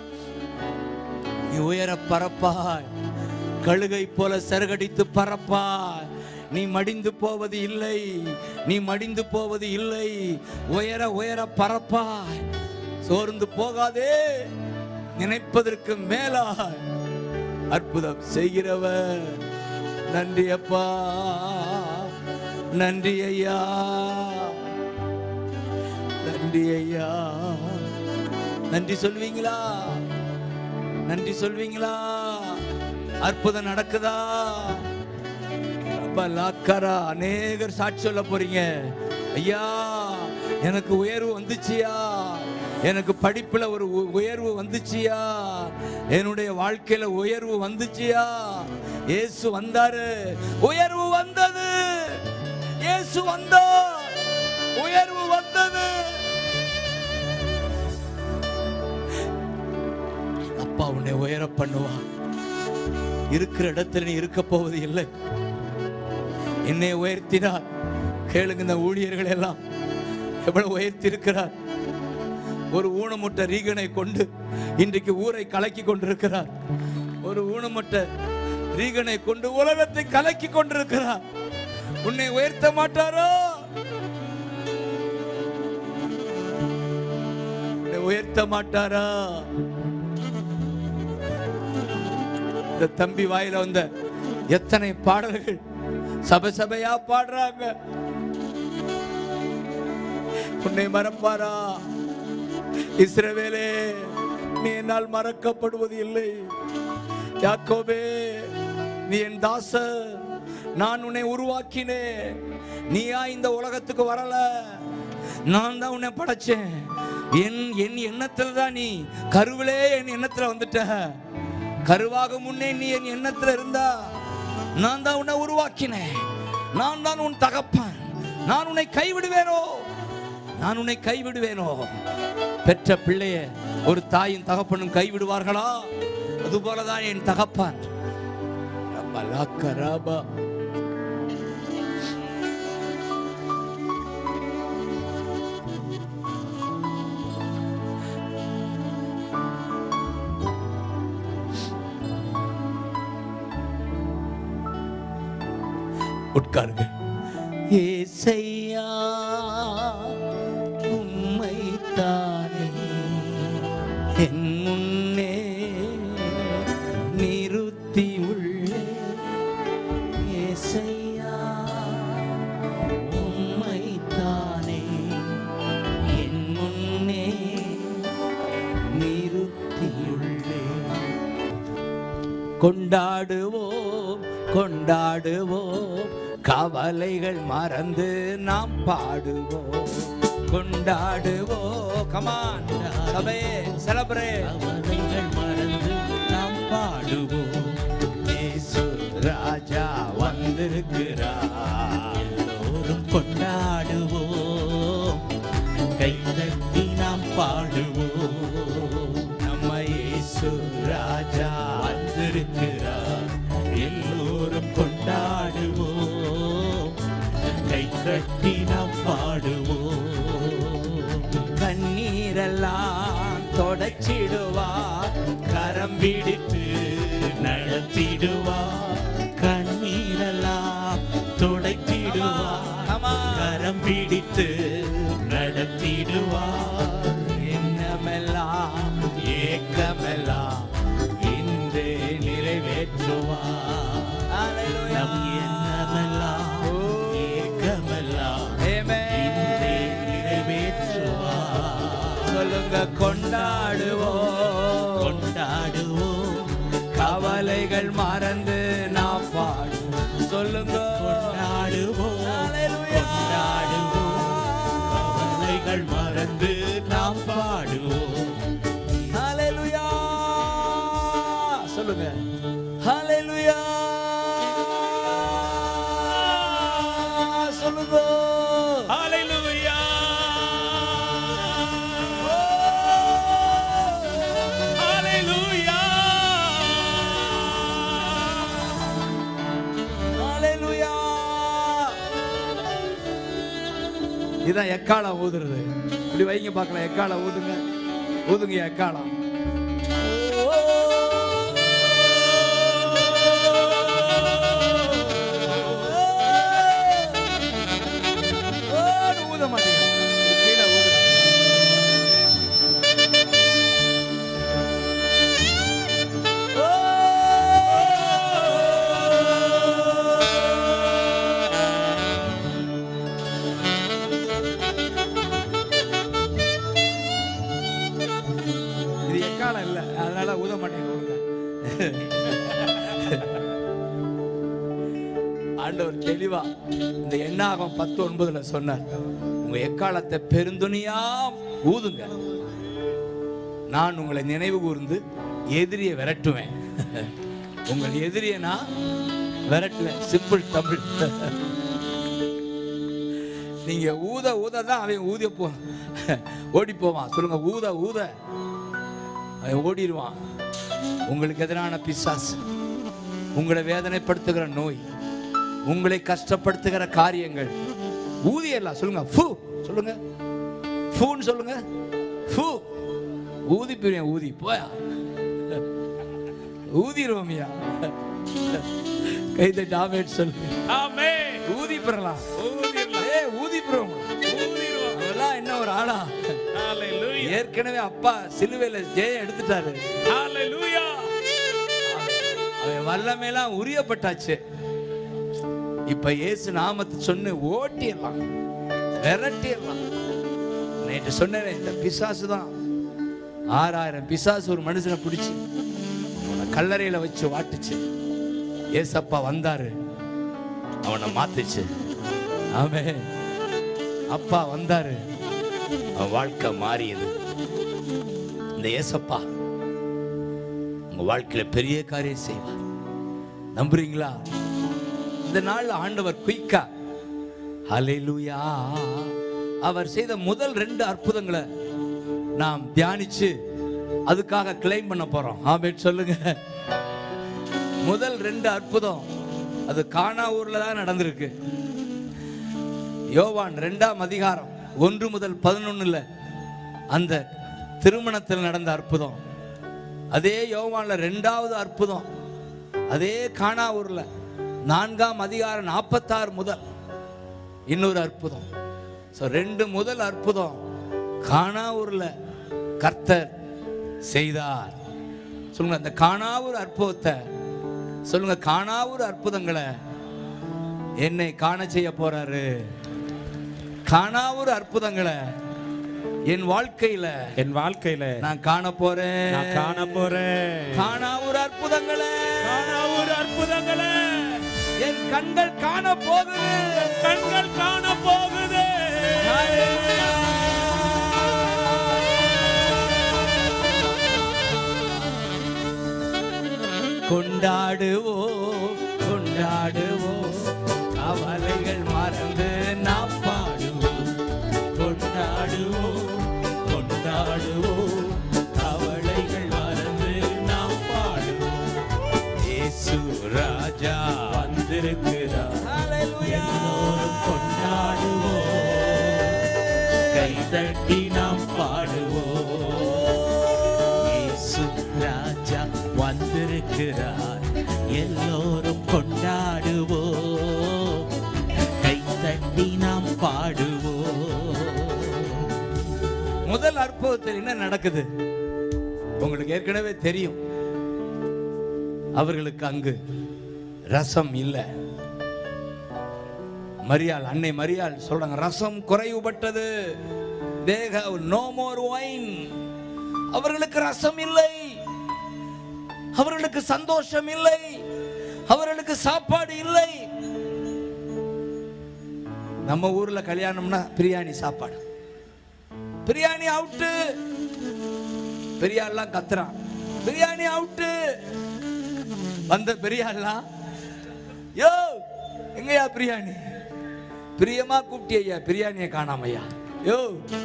நீ உயர பறப்பாய் கழுகை போல சருகடித்து பறப்பாய் நீ மடிந்து போவது இல்லை நீ மடிந்து போவது இல்லை உயர உயர பறப்பாய் சோர்ந்து போகாதே நினைப்பதற்கு மேலாய் அற்புதம் செய்கிறவர் நன்றி அப்பா நன்றி ஐயா நன்றி ஐயா நன்றி சொல்வீங்களா நன்றி சொல்வீங்களா அற்புதம் நடக்குதா ரொம்ப லாக்கரா அநேகர் சாட்சி சொல்ல போறீங்க ஐயா எனக்கு உயர்வு வந்துச்சியா எனக்கு படிப்புல ஒரு உ- உயர்வு வந்துச்சியா என்னுடைய வாழ்க்கையில உயர்வு வந்துச்சியா இயேசு வந்தாரு உயர்வு வந்தது இயேசு வந்தார் உயர்வு வந்தது அப்பா உன்னை உயர பண்ணுவான் இருக்கிற இடத்துல நீ இருக்க போவது இல்லை என்னை உயர்த்தினார் கேளுங்க இந்த ஊழியர்கள் எல்லாம் எவ்வளவு உயர்த்தி இருக்கிறார் ஒரு ஊனமுட்ட ரீகனை கொண்டு இன்றைக்கு ஊரை கலக்கி கொண்டிருக்கிறார் ஒரு ஊனமுட்ட ரீகனை கொண்டு உலகத்தை கலக்கி கொண்டிருக்கிறார் உன்னை உயர்த்த மாட்டாரோ உன்னை உயர்த்த மாட்டாரா இந்த தம்பி வாயில வந்த எத்தனை பாடல்கள் சபை சபையா பாடுறாங்க உன்னை மறப்பாரா இஸ்ரவேலே நீ என்னால் மறக்கப்படுவது இல்லை யாக்கோபே நீ என் தாசர் நான் உன்னை உருவாக்கினேன் நீயா இந்த உலகத்துக்கு வரல நான் தான் உன்னை படைச்சேன் என் என் எண்ணத்துல தான் நீ கருவிலே என் எண்ணத்துல வந்துட்ட கருவாக முன்னே நீ என் எண்ணத்துல இருந்தா நான் தான் உன்னை உருவாக்கினேன் நான் தான் உன் தகப்பன் நான் உன்னை கைவிடுவேனோ நான் உன்னை கைவிடுவேனோ பெற்ற பிள்ளைய ஒரு தாயும் தகப்பனும் கைவிடுவார்களா அதுபோலதான் என் தகப்பன் ரபலக்க ரப. உட்காருங்க ஏசையா உம்மைத்தானே என் முன்னே நிறுத்தி உள்ளே ஏசையா உம்மைத்தானே என் முன்னே நிறுத்தியுள்ளே கொண்டாடுவோம் கொண்டாடுவோம் கவலைகள் மறந்து நாம் பாடுவோம் கொண்டாடுவோம் கமான் சபையே செலப்ரே
கவலைகள் மறந்து நாம் பாடுவோம்
இயேசு ராஜா வந்திருக்கிறார்
எல்லோரும் கொண்டாடுவோம் கைதட்டி நாம் பாடுவோம்
நம்ம இயேசு ராஜா
வந்திருக்கிறார் எல்லோரும் கொண்டாடுவோம் கைதட்டி நாம் பாடுவோம்
கண்ணீரெல்லாம் தொடச்சிடுவார் கரம் பிடித்து
நடத்திடுவார் கண்ணீரெல்லாம் துடைத்திடுவார்
Come on.
கரம் பிடித்து நடத்திடுவார்
எண்ணமெல்லாம் ஏக்கமெல்லாம் இன்றே நிறைவேற்றுவார்
நம் எண்ணமெல்லாம் ஏக்கமெல்லாம் இன்றே நிறைவேற்றுவார்
சொல்லுங்க கொண்டாடுவோம்
கொண்டாடுவோம்
கவலைகள் மறந்து நாம் பாடுவோம் சொல்லுங்க
கொண்டாடுவோம்
Hallelujah.
கொண்டாடுவோம் கவலைகள் மறந்து நாம் பாடுவோம்
ஹalleluya சொல்லுங்க ஹalleluya சொல்லுங்க
ஹalleluya ஹalleluya
ஹalleluya இதான் எக்காலம் ஊதுறது இப்படி வைங்க பார்க்கலாம் எக்காலம் ஊதுங்க ஊதுங்க எக்காலம் ஓடு ஊத மாட்டீங்க கீழே ஊதுங்க நீங்க கொடுங்க ஆண்டவர் தெளிவா இந்த எண்ணாகம் பத்து ஒன்பதுல சொன்னார் உங்க எக்காலத்தை பெருந்துணியா ஊதுங்க நான் உங்களை நினைவு கூர்ந்து எதிரியை விரட்டுவேன் உங்கள் எதிரியை நான் விரட்டுவேன் சிம்பிள் தமிழ் நீங்க ஊத ஊத தான் அவன் ஊதிய போ ஓடி போவான் சொல்லுங்க ஊத ஊத அவன் ஓடிடுவான் உங்களுக்கு எதிரான பிசாசு உங்களை வேதனைப்படுத்துகிற நோய் உங்களை கஷ்டப்படுத்துகிற காரியங்கள் ஊதியெல்லாம் சொல்லுங்க ஃபு சொல்லுங்க ஃபூன்னு சொல்லுங்க ஃபு ஊதி பிரியா ஊதி போயா ஊதிடுவோமியா கைதை டாமேட் சொல்லுங்க
ஆமென்
ஊதி பெறலாம்
ஊதிரலாம்
ஏ ஊதி பெறுவோம்
ஊதிருவோம்
அதெல்லாம் என்ன ஒரு ஆளா
ஹalleluya
ஏற்கனவே அப்பா சிலுவையில ஜெயம் எடுத்துட்டாரு
ஹalleluya
அவன் வல்லமையெல்லாம் உரியப்பட்டாச்சு இப்ப இயேசு நாமத்தை சொன்னு ஓட்டிடலாம் விரட்டிடலாம் நேற்று சொன்னேன் இந்த பிசாசு தான் ஆறாயிரம் பிசாசு ஒரு மனுஷனை பிடிச்சு அவனை கல்லறையில வச்சு வாட்டுச்சு ஏசப்பா வந்தாரு அவனை மாத்துச்சு ஆமே அப்பா வந்தாரு அவன் வாழ்க்கை மாறியது இந்த ஏசப்பா உங்க வாழ்க்கையில பெரிய காரியம் செய்வார் நம்புறீங்களா இந்த நாள் ஆண்டவர் குயிக்கா ஹalleluya அவர் செய்த முதல் ரெண்டு அற்புதங்களை நாம் தியானிச்சு அதுக்காக கிளைம் பண்ண போறோம் ஆமென் சொல்லுங்க முதல் ரெண்டு அற்புதம் அது கானா ஊர்ல தான் நடந்திருக்கு யோவான் ரெண்டாம் அதிகாரம் ஒன்று முதல் பதினொன்னுல அந்த திருமணத்தில் நடந்த அற்புதம் அதே யோவான்ல ரெண்டாவது அற்புதம் அதே கானாவூர்ல நான்காம் அதிகாரம் நாற்பத்தாறு முதல் இன்னொரு அற்புதம் ஸோ ரெண்டு முதல் அற்புதம் கானாவூர்ல கர்த்தர் செய்தார் சொல்லுங்க அந்த காணாவூர் அற்புதத்தை சொல்லுங்க காணாவூர் அற்புதங்களை என்னை காண செய்ய போறாரு காணாவூர் அற்புதங்களை என் வாழ்க்கையில
என் வாழ்க்கையில
நான் காண போறேன்
நான் காண போறேன்
காணாவூர் அற்புதங்களை
காண ஒரு அற்புதங்களை
என் கண்கள் காண போகுது
கண்கள் காண போகுது
கொண்டாடுவோம் கொண்டாடுவோம் கவலைகள் மறந்து நாம் பாடுவோம்
கொண்டாடுவோம் கொண்டாடுவோம் கவலைகள் மறந்து நாம் பாடுவோம்
இயேசு ராஜா
வந்திருக்கிறார்
ஹalleluya
எல்லோரும் கொண்டாடுவோம் கைதட்டி நாம் பாடுவோம் இயேசு ராஜா வந்திருக்கிறார் எல்லோரும் கொண்டாடுவோம் கைதட்டி நாம் பாடுவோம்
முதல் அற்புதத்தில் என்ன நடக்குது உங்களுக்கு ஏற்கனவே தெரியும் அவர்களுக்கு அங்கு ரசம் இல்லை மரியாள் அன்னை மரியாள் சொல்றாங்க ரசம் குறைவுபட்டது தேக நோ மோர் வைன் அவர்களுக்கு ரசம் இல்லை அவர்களுக்கு சந்தோஷம் இல்லை அவர்களுக்கு சாப்பாடு இல்லை நம்ம ஊர்ல கல்யாணம்னா பிரியாணி சாப்பாடு பிரியாணி அவுட்டு பெரியாள்லாம் கத்துறான் பிரியாணி அவுட்டு வந்த பெரியாள்லாம் யோ எங்கயா பிரியாணி பிரியமா கூப்பிட்டி ஐயா பிரியாணியை காணாம ஐயா யோ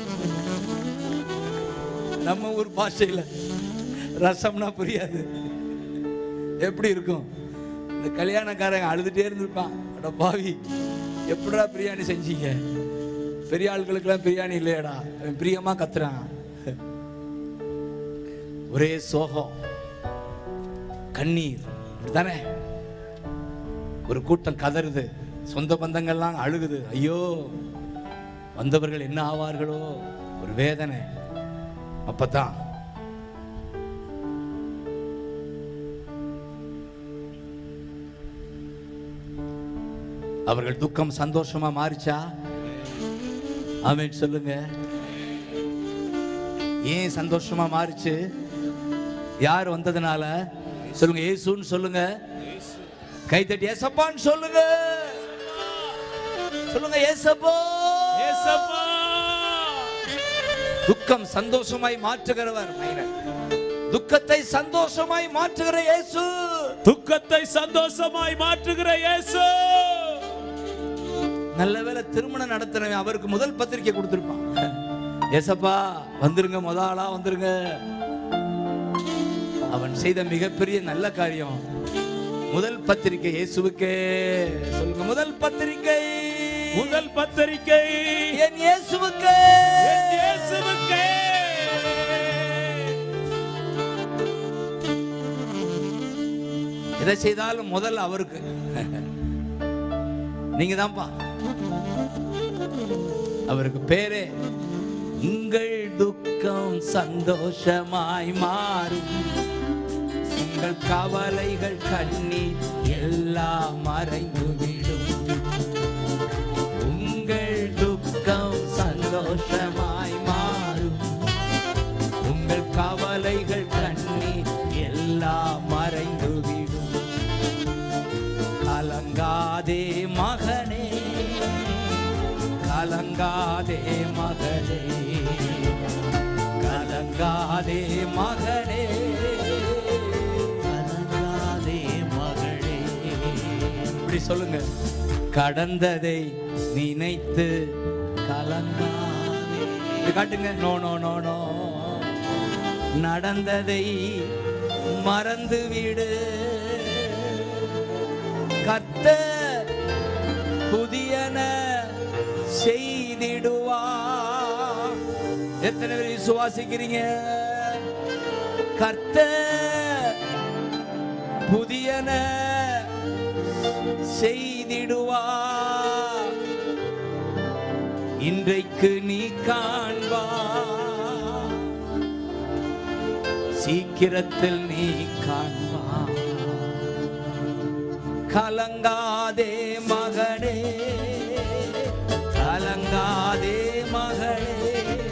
நம்ம ஊர் பாஷையில ரசம்னா புரியாது எப்படி இருக்கும் இந்த கல்யாணக்காரங்க அழுதுட்டே இருந்திருப்பான் அட பாவி எப்படிடா பிரியாணி செஞ்சீங்க பெரிய ஆட்களுக்கெல்லாம் பிரியாணி இல்லையடா அவன் பிரியமா கத்துறான் ஒரே சோகம் கண்ணீர் தானே ஒரு கூட்டம் கதறுது சொந்த பந்தங்கள்லாம் அழுகுது ஐயோ வந்தவர்கள் என்ன ஆவார்களோ ஒரு வேதனை அப்பதான் அவர்கள் துக்கம் சந்தோஷமா மாறிச்சா ஆமென் சொல்லுங்க ஏன் சந்தோஷமா மாறிச்சு யார் வந்ததுனால சொல்லுங்க இயேசுன்னு சொல்லுங்க கைத்தட்டி ஏசப்பான்னு சொல்லுங்க சொல்லுங்க ஏசப்பா
ஏசப்பா
துக்கம் சந்தோஷமாய் மாற்றுகிறவர் மைனர். துக்கத்தை சந்தோஷமாய் மாற்றுகிற இயேசு
துக்கத்தை சந்தோஷமாய் மாற்றுகிற இயேசு
நல்ல வேளை திருமணம் நடத்துறவன் அவருக்கு முதல் பத்திரிக்கை கொடுத்திருப்பான் ஏசப்பா வந்துருங்க முத ஆளா வந்துருங்க அவன் செய்த மிகப்பெரிய நல்ல காரியம் முதல் பத்திரிக்கை இயேசுவுக்கே சொல்லுங்க முதல் பத்திரிக்கை
முதல் பத்திரிக்கை
என் இயேசுவுக்கே
என் இயேசுவுக்கே
எதை செய்தாலும் முதல்ல அவருக்கு நீங்க தான்ப்பா அவருக்கு பேரே உங்கள் துக்கம் சந்தோஷமாய் மாறும் உங்கள் கவலைகள் கண்ணீர் எல்லாம் மறைந்துவிடும் உங்கள் துக்கம் சந்தோஷமாய் மாறும் உங்கள் கவலைகள் கண்ணீர் எல்லாம் மறைந்துவிடும் கலங்காதே மகனே கலங்காதே மகளே கலங்காதே மகனே
கலங்காதே மகளே
இப்படி சொல்லுங்க கடந்ததை நினைத்து கலங்காதே இப்படி காட்டுங்க நோ நோ நோ நோ நடந்ததை மறந்து விடு கர்த்தர் புதியன செய்திடுவா எத்தனை பேர் விசுவாசிக்கிறீங்க கர்த்தர் புதியன செய்திடுவா இன்றைக்கு நீ காண்பா சீக்கிரத்தில் நீ காண்பா கலங்காதே மகனே கலங்காதே மகளே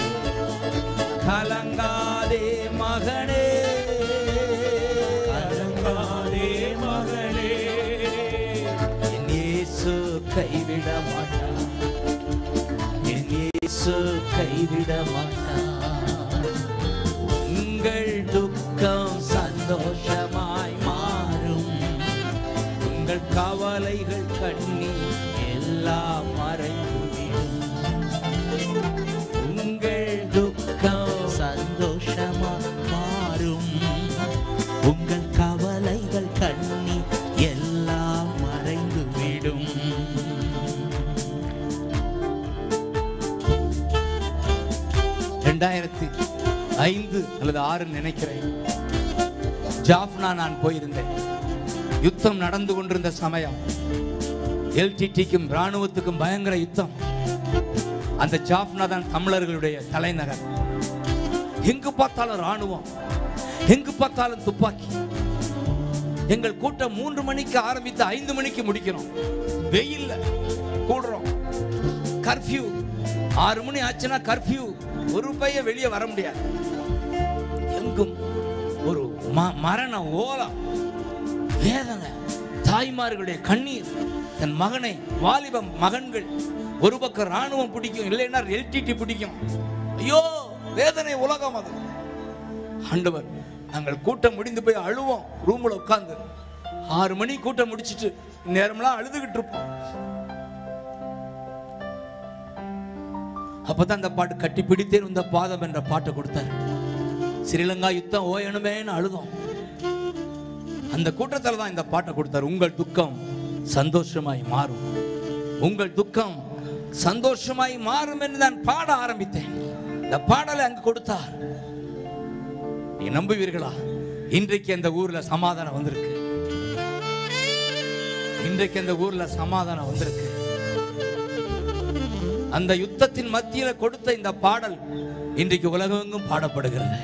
கலங்காதே மகனே
கலங்காதே மகளே
என் இயேசு கைவிட மாட்டான் என் இயேசு கைவிட மாட்டான் உங்கள் துக்கம் சந்தோஷமாய் மாறும் உங்கள் கவலைகள் கண்ணீர் எல்லாம் மறைந்துவிடும் உங்கள் துக்கம்
சந்தோஷமா மாறும் உங்கள் கவலைகள் கண்ணி எல்லாம் மறைந்து விடும்
ரெண்டாயிரத்தி ஐந்து அல்லது ஆறு நினைக்கிறேன் ஜாஃப்னா நான் போயிருந்தேன் யுத்தம் நடந்து கொண்டிருந்த சமயம் எல்டிடிக்கும் ராணுவத்துக்கும் பயங்கர யுத்தம் அந்த ஜாஃப்னா தான் தமிழர்களுடைய தலைநகர் எங்கு பார்த்தாலும் ராணுவம் எங்கு பார்த்தாலும் துப்பாக்கி எங்கள் கூட்டம் மூன்று மணிக்கு ஆரம்பித்து ஐந்து மணிக்கு முடிக்கிறோம் வெயில்ல கூடுறோம் கர்ஃபியூ ஆறு மணி ஆச்சுன்னா கர்ஃபியூ ஒரு பையன் வெளியே வர முடியாது எங்கும் ஒரு ம- மரண ஓலம் வேதனை தாய்மார்களுடைய கண்ணீர் தன் மகனை வாலிபம் மகன்கள் ஒரு பக்கம் ராணுவம் பிடிக்கும் இல்லைன்னா எல்டிடி பிடிக்கும் ஐயோ வேதனை உலகம் அது ஆண்டவர் நாங்கள் கூட்டம் முடிந்து போய் அழுவோம் ரூம்ல உட்கார்ந்து ஆறு மணி கூட்டம் முடிச்சிட்டு நேரம்லாம் அழுதுகிட்டு இருப்போம் அப்பதான் அந்த பாட்டு கட்டி பிடித்தேன் இந்த பாதம் என்ற பாட்டை கொடுத்தாரு ஸ்ரீலங்கா யுத்தம் ஓயணுமேன்னு அழுதோம் அந்த கூட்டத்தில் தான் இந்த பாட்டை கொடுத்தார் உங்கள் துக்கம் சந்தோஷமாய் மாறும் உங்கள் துக்கம் சந்தோஷமாய் மாறும் என்று நான் பாட ஆரம்பித்தேன் இந்த பாடலை அங்கு கொடுத்தார் நீ நம்புவீர்களா இன்றைக்கு அந்த ஊர்ல சமாதானம் வந்திருக்கு இன்றைக்கு அந்த ஊர்ல சமாதானம் வந்திருக்கு அந்த யுத்தத்தின் மத்தியில கொடுத்த இந்த பாடல் இன்றைக்கு உலகமெங்கும் பாடப்படுகிறது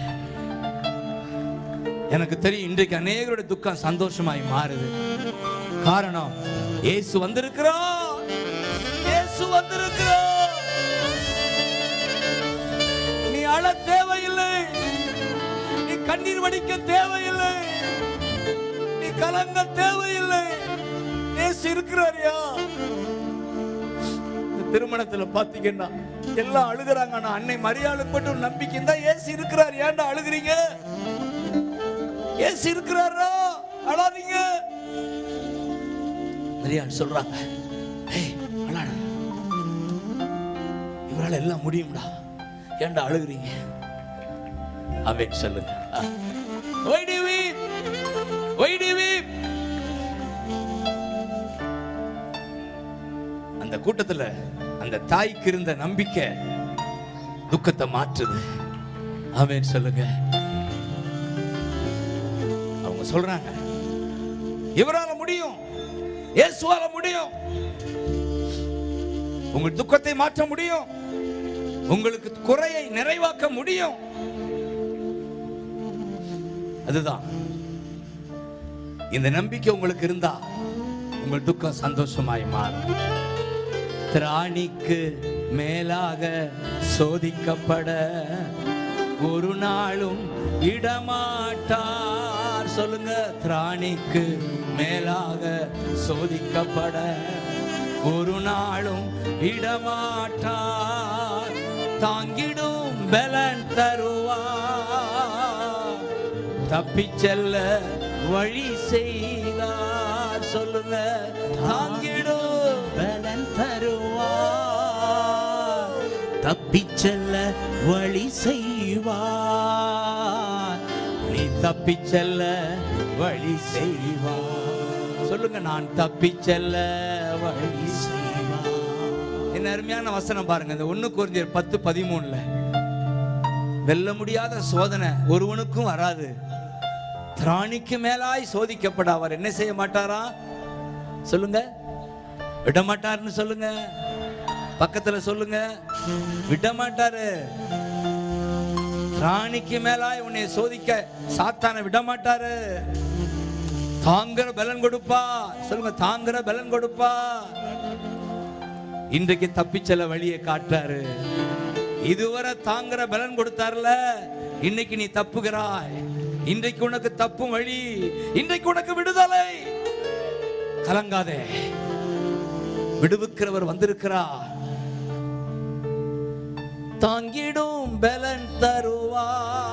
எனக்கு தெரியும் இன்றைக்கு அநேகருடைய துக்கம் சந்தோஷமாய் மாறுது காரணம் இயேசு வந்திருக்கிறார் இயேசு வந்திருக்கிறார் நீ அழ தேவையில்லை நீ கண்ணீர் வடிக்க தேவையில்லை நீ கலங்க தேவையில்லை ஏசு இருக்கிறாரியா இந்த திருமணத்துல பாத்தீங்கன்னா எல்லாம் அழுகுறாங்க ஆனா அன்னை மரியாளுக்கு மட்டும் ஒரு நம்பிக்கை இருந்தா ஏசு இருக்கிறார் ஏன்டா அழுகுறீங்க ஏசு இருக்கிறாரா அழாதீங்க மரியாள் சொல்றாங்க ஏய் அழாட இவரால் எல்லாம் முடியும்டா ஏன்டா அழுகுறீங்க அவன் சொல்லுங்க ஆ. Why do you weep? Why do you weep? அந்த கூட்டத்துல அந்த தாய்க்கு இருந்த நம்பிக்கை துக்கத்தை மாற்றுது அவன் சொல்லுங்க அவங்க சொல்றாங்க இவரால முடியும் இயேசுவால முடியும் உங்கள் துக்கத்தை மாற்ற முடியும் உங்களுக்கு குறையை நிறைவாக்க முடியும் அதுதான் இந்த நம்பிக்கை உங்களுக்கு இருந்தா உங்கள் துக்கம் சந்தோஷமாய் மாறும் திராணிக்கு மேலாக சோதிக்கப்பட ஒரு நாளும் இடமாட்டார் சொல்லுங்க திராணிக்கு மேலாக சோதிக்கப்பட ஒரு நாளும் இடமாட்டார் தாங்கிடும் பலன் தருவார் தப்பிச் செல்ல வழி செய்தார் சொல்லுங்க தாங்கிடும்
பலன் தருவார் தப்பிச் செல்ல வழி செய்வார்
நீ தப்பிச் செல்ல வழி செய்வார் சொல்லுங்க நான் தப்பிச் செல்ல வழி
செய்வார்
என்ன அருமையான வசனம் பாருங்க இந்த ஒண்ணு குறைஞ்சர் பத்து பதிமூணுல வெல்ல முடியாத சோதனை ஒருவனுக்கும் வராது திராணிக்கு மேலாய் சோதிக்கப்பட அவர் என்ன செய்ய மாட்டாரா சொல்லுங்க விட மாட்டாருன்னு சொல்லுங்க பக்கத்துல சொல்லுங்க விட மாட்டாரு திராணிக்கு மேலாய் உன்னை சோதிக்க சாத்தான விட மாட்டாரு தாங்குற பலன் கொடுப்பா சொல்லுங்க தாங்குற பலன் கொடுப்பா இன்றைக்கு தப்பிச்சல வழியை காட்டுறாரு இதுவரை தாங்குற பலன் கொடுத்தார்ல இன்னைக்கு நீ தப்புகிறாய் இன்றைக்கு உனக்கு தப்பும் வழி இன்றைக்கு உனக்கு விடுதலை கலங்காதே விடுவிக்கிறவர் வந்திருக்கிறார் தாங்கிடும் பலன் தருவா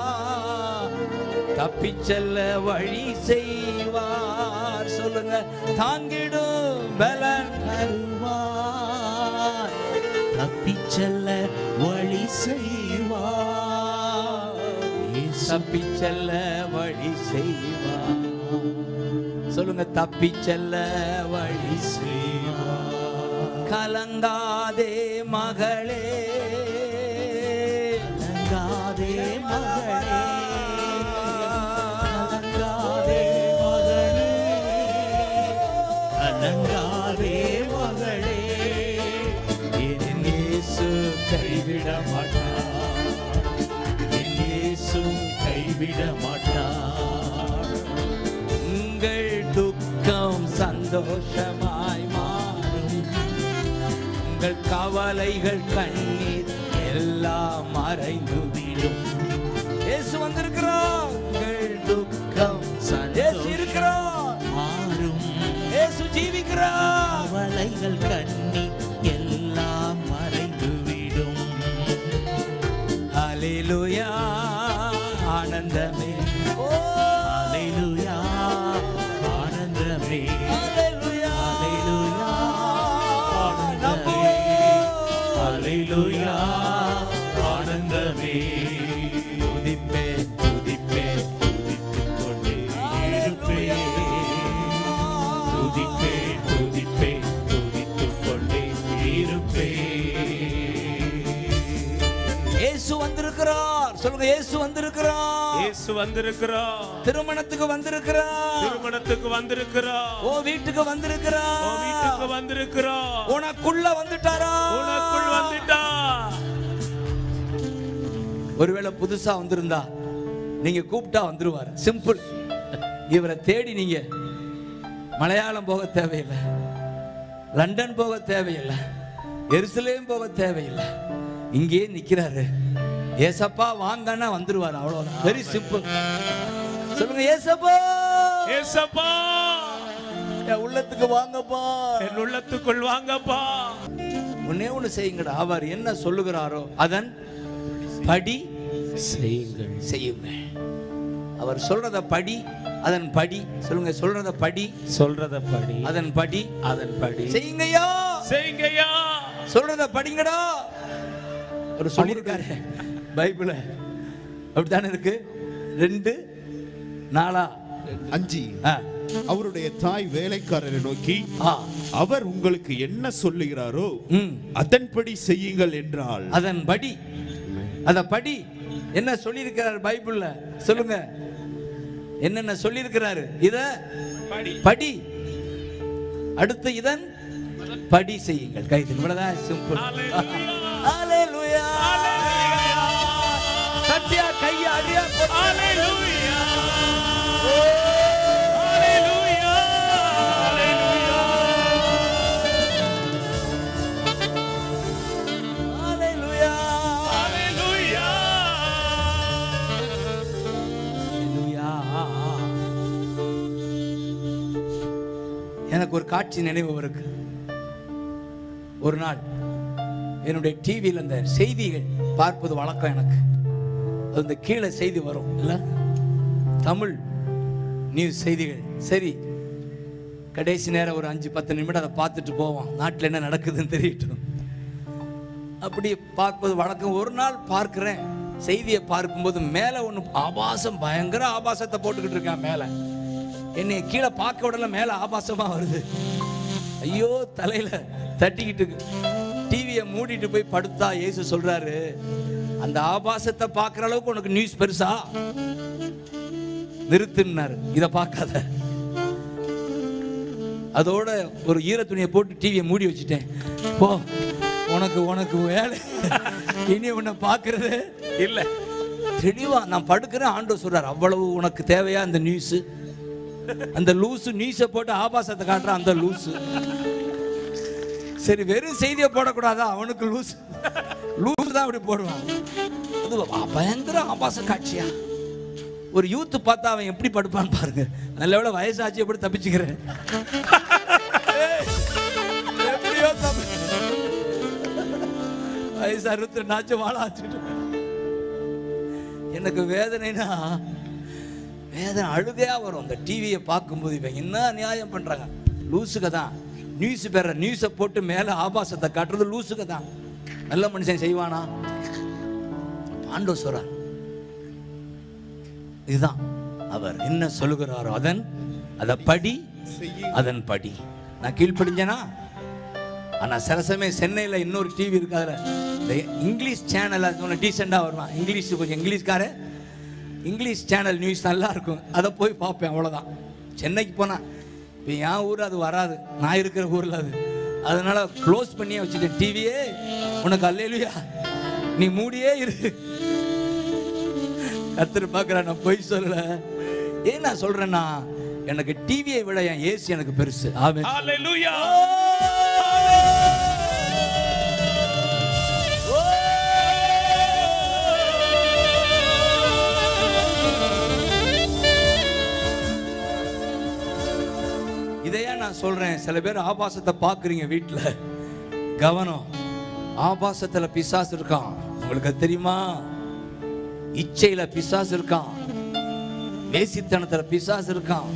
தப்பிச் செல்ல வழி செய்வார் சொல்லுங்க தாங்கிடும் பலன்
தருவார் தப்பிச் செல்ல வழி செய்வார் இயேசு
தப்பிச் செல்ல வழி செய்வார் சொல்லுங்க தப்பிச் செல்ல வழி செய்வார் கலங்காதே மகளே
கலங்காதே மகளே கலங்காதே மகளே கலங்காதே மகளே
என் இயேசு கைவிட மாட்டார்
என் இயேசு கைவிட மாட்டார்
உங்கள் துக்கம் சந்தோஷமாய் மாறும் உங்கள் கவலைகள் கண்ணீர் எல்லாம் மறைந்து விடும் இயேசு வந்திருக்கிறார் உங்கள் துக்கம் இயேசு இருக்கிறார்
மாறும்
இயேசு ஜீவிக்கிறார்
கவலைகள் கண்ணி எல்லாம் மறைந்துவிடும்
ஹalleluya ஆனந்தமே ஓ
அலைலுயா ஆனந்தமே
ஹalleluya
ஹalleluya ஆனந்தமே ஹalleluya ஆனந்தமே துதிப்பே துதிப்பே துதித்துக் கொண்டே இருப்பே துதிப்பே துதிப்பே துதித்துக் கொண்டே இருப்பே
இயேசு வந்திருக்கிறார் சொல்லுங்க இயேசு வந்திருக்கிறார்
இயேசு வந்திருக்கிறார்
திருமணத்துக்கு வந்திருக்கிறார்
திருமணத்துக்கு வந்திருக்கிறார்
ஓ வீட்டுக்கு வந்திருக்கிறார்
உன் வீட்டுக்கு வந்திருக்கிறார்
உனக்குள்ள வந்துட்டாரா
உனக்குள் வந்துட்டா
ஒருவேளை புதுசா வந்திருந்தா நீங்க கூப்பிட்டா வந்துருவார் சிம்பிள் இவரை தேடி நீங்க மலையாளம் போக தேவையில்லை லண்டன் போக தேவையில்லை எருசலேம் போக தேவையில்லை இங்கேயே நிக்கிறாரு ஏசப்பா வாங்கன்னா வந்துருவார் அவ்வளவுதான் வெரி சிம்பிள் சொல்லுங்க ஏசப்பா
ஏசப்பா
என் உள்ளத்துக்கு வாங்கப்பா
என் உள்ளத்துக்குள் வாங்கப்பா
ஒன்னே ஒண்ணு செய்யுங்கடா அவர் என்ன சொல்லுகிறாரோ அதன் படி
செய்யுங்கள்
செய்யுங்க அவர் சொல்றத படி அதன் படி சொல்லுங்க சொல்றத படி
சொல்றத படி
அதன் படி
அதன் படி
செய்யுங்கய்யா
செய்யுங்கய்யா
சொல்றத படிங்கடா ஒரு சொல்லியிருக்காரு பைபிள அப்படித்தானே இருக்கு ரெண்டு நாளா
அஞ்சி
ஆ,
அவருடைய தாய் வேலைக்காரரை நோக்கி
ஆ,
அவர் உங்களுக்கு என்ன சொல்லுகிறாரோ
ம்,
அதன்படி செய்யுங்கள் என்றால்
அதன் படி அத படி என்ன சொல்லியிருக்கிறார் பைபிள்ல சொல்லுங்க என்னென்ன சொல்லியிருக்கிறாரு இத
படி
படி அடுத்து இதன் படி செய்யுங்கள் கைது இவ்வளவுதான் சிம்பிள்
Hallelujah.
சத்யா கையா அடியா போட்டு.
Hallelujah. Hallelujah. Hallelujah.
Hallelujah.
Hallelujah.
Hallelujah. எனக்கு ஒரு காட்சி நினைவு இருக்கு ஒரு நாள் என்னுடைய டிவியில் அந்த செய்திகள் பார்ப்பது வழக்கம் எனக்கு அது இந்த கீழே செய்தி வரும் இல்ல தமிழ் நியூஸ் செய்திகள் சரி கடைசி நேரம் ஒரு அஞ்சு பத்து நிமிடம் அதை பார்த்துட்டு போவோம் நாட்டில் என்ன நடக்குதுன்னு தெரியட்டும் அப்படி பார்ப்பது வழக்கம் ஒரு நாள் பார்க்கிறேன் செய்தியை பார்க்கும்போது மேலே ஒன்று ஆபாசம் பயங்கர ஆபாசத்தை போட்டுக்கிட்டு இருக்கான் மேலே என்னை கீழே பார்க்க விடல மேலே ஆபாசமாக வருது ஐயோ தலையில் தட்டிக்கிட்டு டிவியை மூடிட்டு போய் படுத்தா இயேசு சொல்றாரு அந்த ஆபாசத்தை பார்க்குற அளவுக்கு உனக்கு நியூஸ் பெருசா நிறுத்துனாரு இதை பார்க்காத அதோட ஒரு ஈர துணியை போட்டு டிவியை மூடி வச்சுட்டேன் போ உனக்கு உனக்கு வேலை இனி உன்னை பார்க்கறது
இல்ல
தெளிவா நான் படுக்கிறேன் ஆண்டவர் சொல்றார் அவ்வளவு உனக்கு தேவையா அந்த நியூஸ் அந்த லூசு நியூஸை போட்டு ஆபாசத்தை காட்டுறான் அந்த லூசு சரி வெறும் செய்தியை போடக்கூடாதா அவனுக்கு லூஸ் லூஸ் தான் அப்படி போடுவான் அது பயங்கர ஆபாச காட்சியா ஒரு யூத் பார்த்தா அவன் எப்படி படுப்பான்னு பாருங்க நல்ல வேளை வயசாச்சு எப்படி தப்பிச்சுக்கிறேன் ஏய், எப்படியோ தப்பி வயசு அறுபத்தி ரெண்டாச்சும் வாழ ஆச்சுட்டு எனக்கு வேதனைனா வேதனை அழுகையா வரும் அந்த டிவியை பார்க்கும்போது இவன் என்ன நியாயம் பண்றாங்க லூசுக தான் நியூஸ் பெற நியூஸை போட்டு மேல ஆபாசத்தை காட்டுறது லூசுக தான் நல்ல மனுஷன் செய்வானா ஆண்டவர் சொல்றார் இதுதான் அவர் என்ன சொல்லுகிறாரோ அதன் அதை படி அதன் படி நான் கீழ்ப்படிஞ்சேனா ஆனா சில சமயம் சென்னையில இன்னொரு டிவி இருக்கு அதுல இந்த இங்கிலீஷ் சேனல் கொஞ்சம் டீசெண்டாக வருவான் இங்கிலீஷ் கொஞ்சம் இங்கிலீஷ்கார இங்கிலீஷ் சேனல் நியூஸ் நல்லா இருக்கும் அதை போய் பார்ப்பேன் அவ்வளோதான் சென்னைக்கு போனா இப்போ என் ஊர் அது வராது நான் இருக்கிற ஊரில் அது அதனால க்ளோஸ் பண்ணியே வச்சுட்டேன் டிவியே உனக்கு அல்லையா நீ மூடியே இரு கத்திர பார்க்குறேன் நான் பொய் சொல்லல ஏன் நான் சொல்றேன்னா எனக்கு டிவியை விட என் ஏசி எனக்கு பெருசு ஆமென்
Hallelujah.
இதையா நான் சொல்றேன் சில பேர் ஆபாசத்தை பார்க்குறீங்க வீட்டில் கவனம் ஆபாசத்துல பிசாசு இருக்கான் உங்களுக்கு அது தெரியுமா இச்சையில பிசாசு இருக்கான் வேசித்தனத்துல பிசாசு இருக்கான்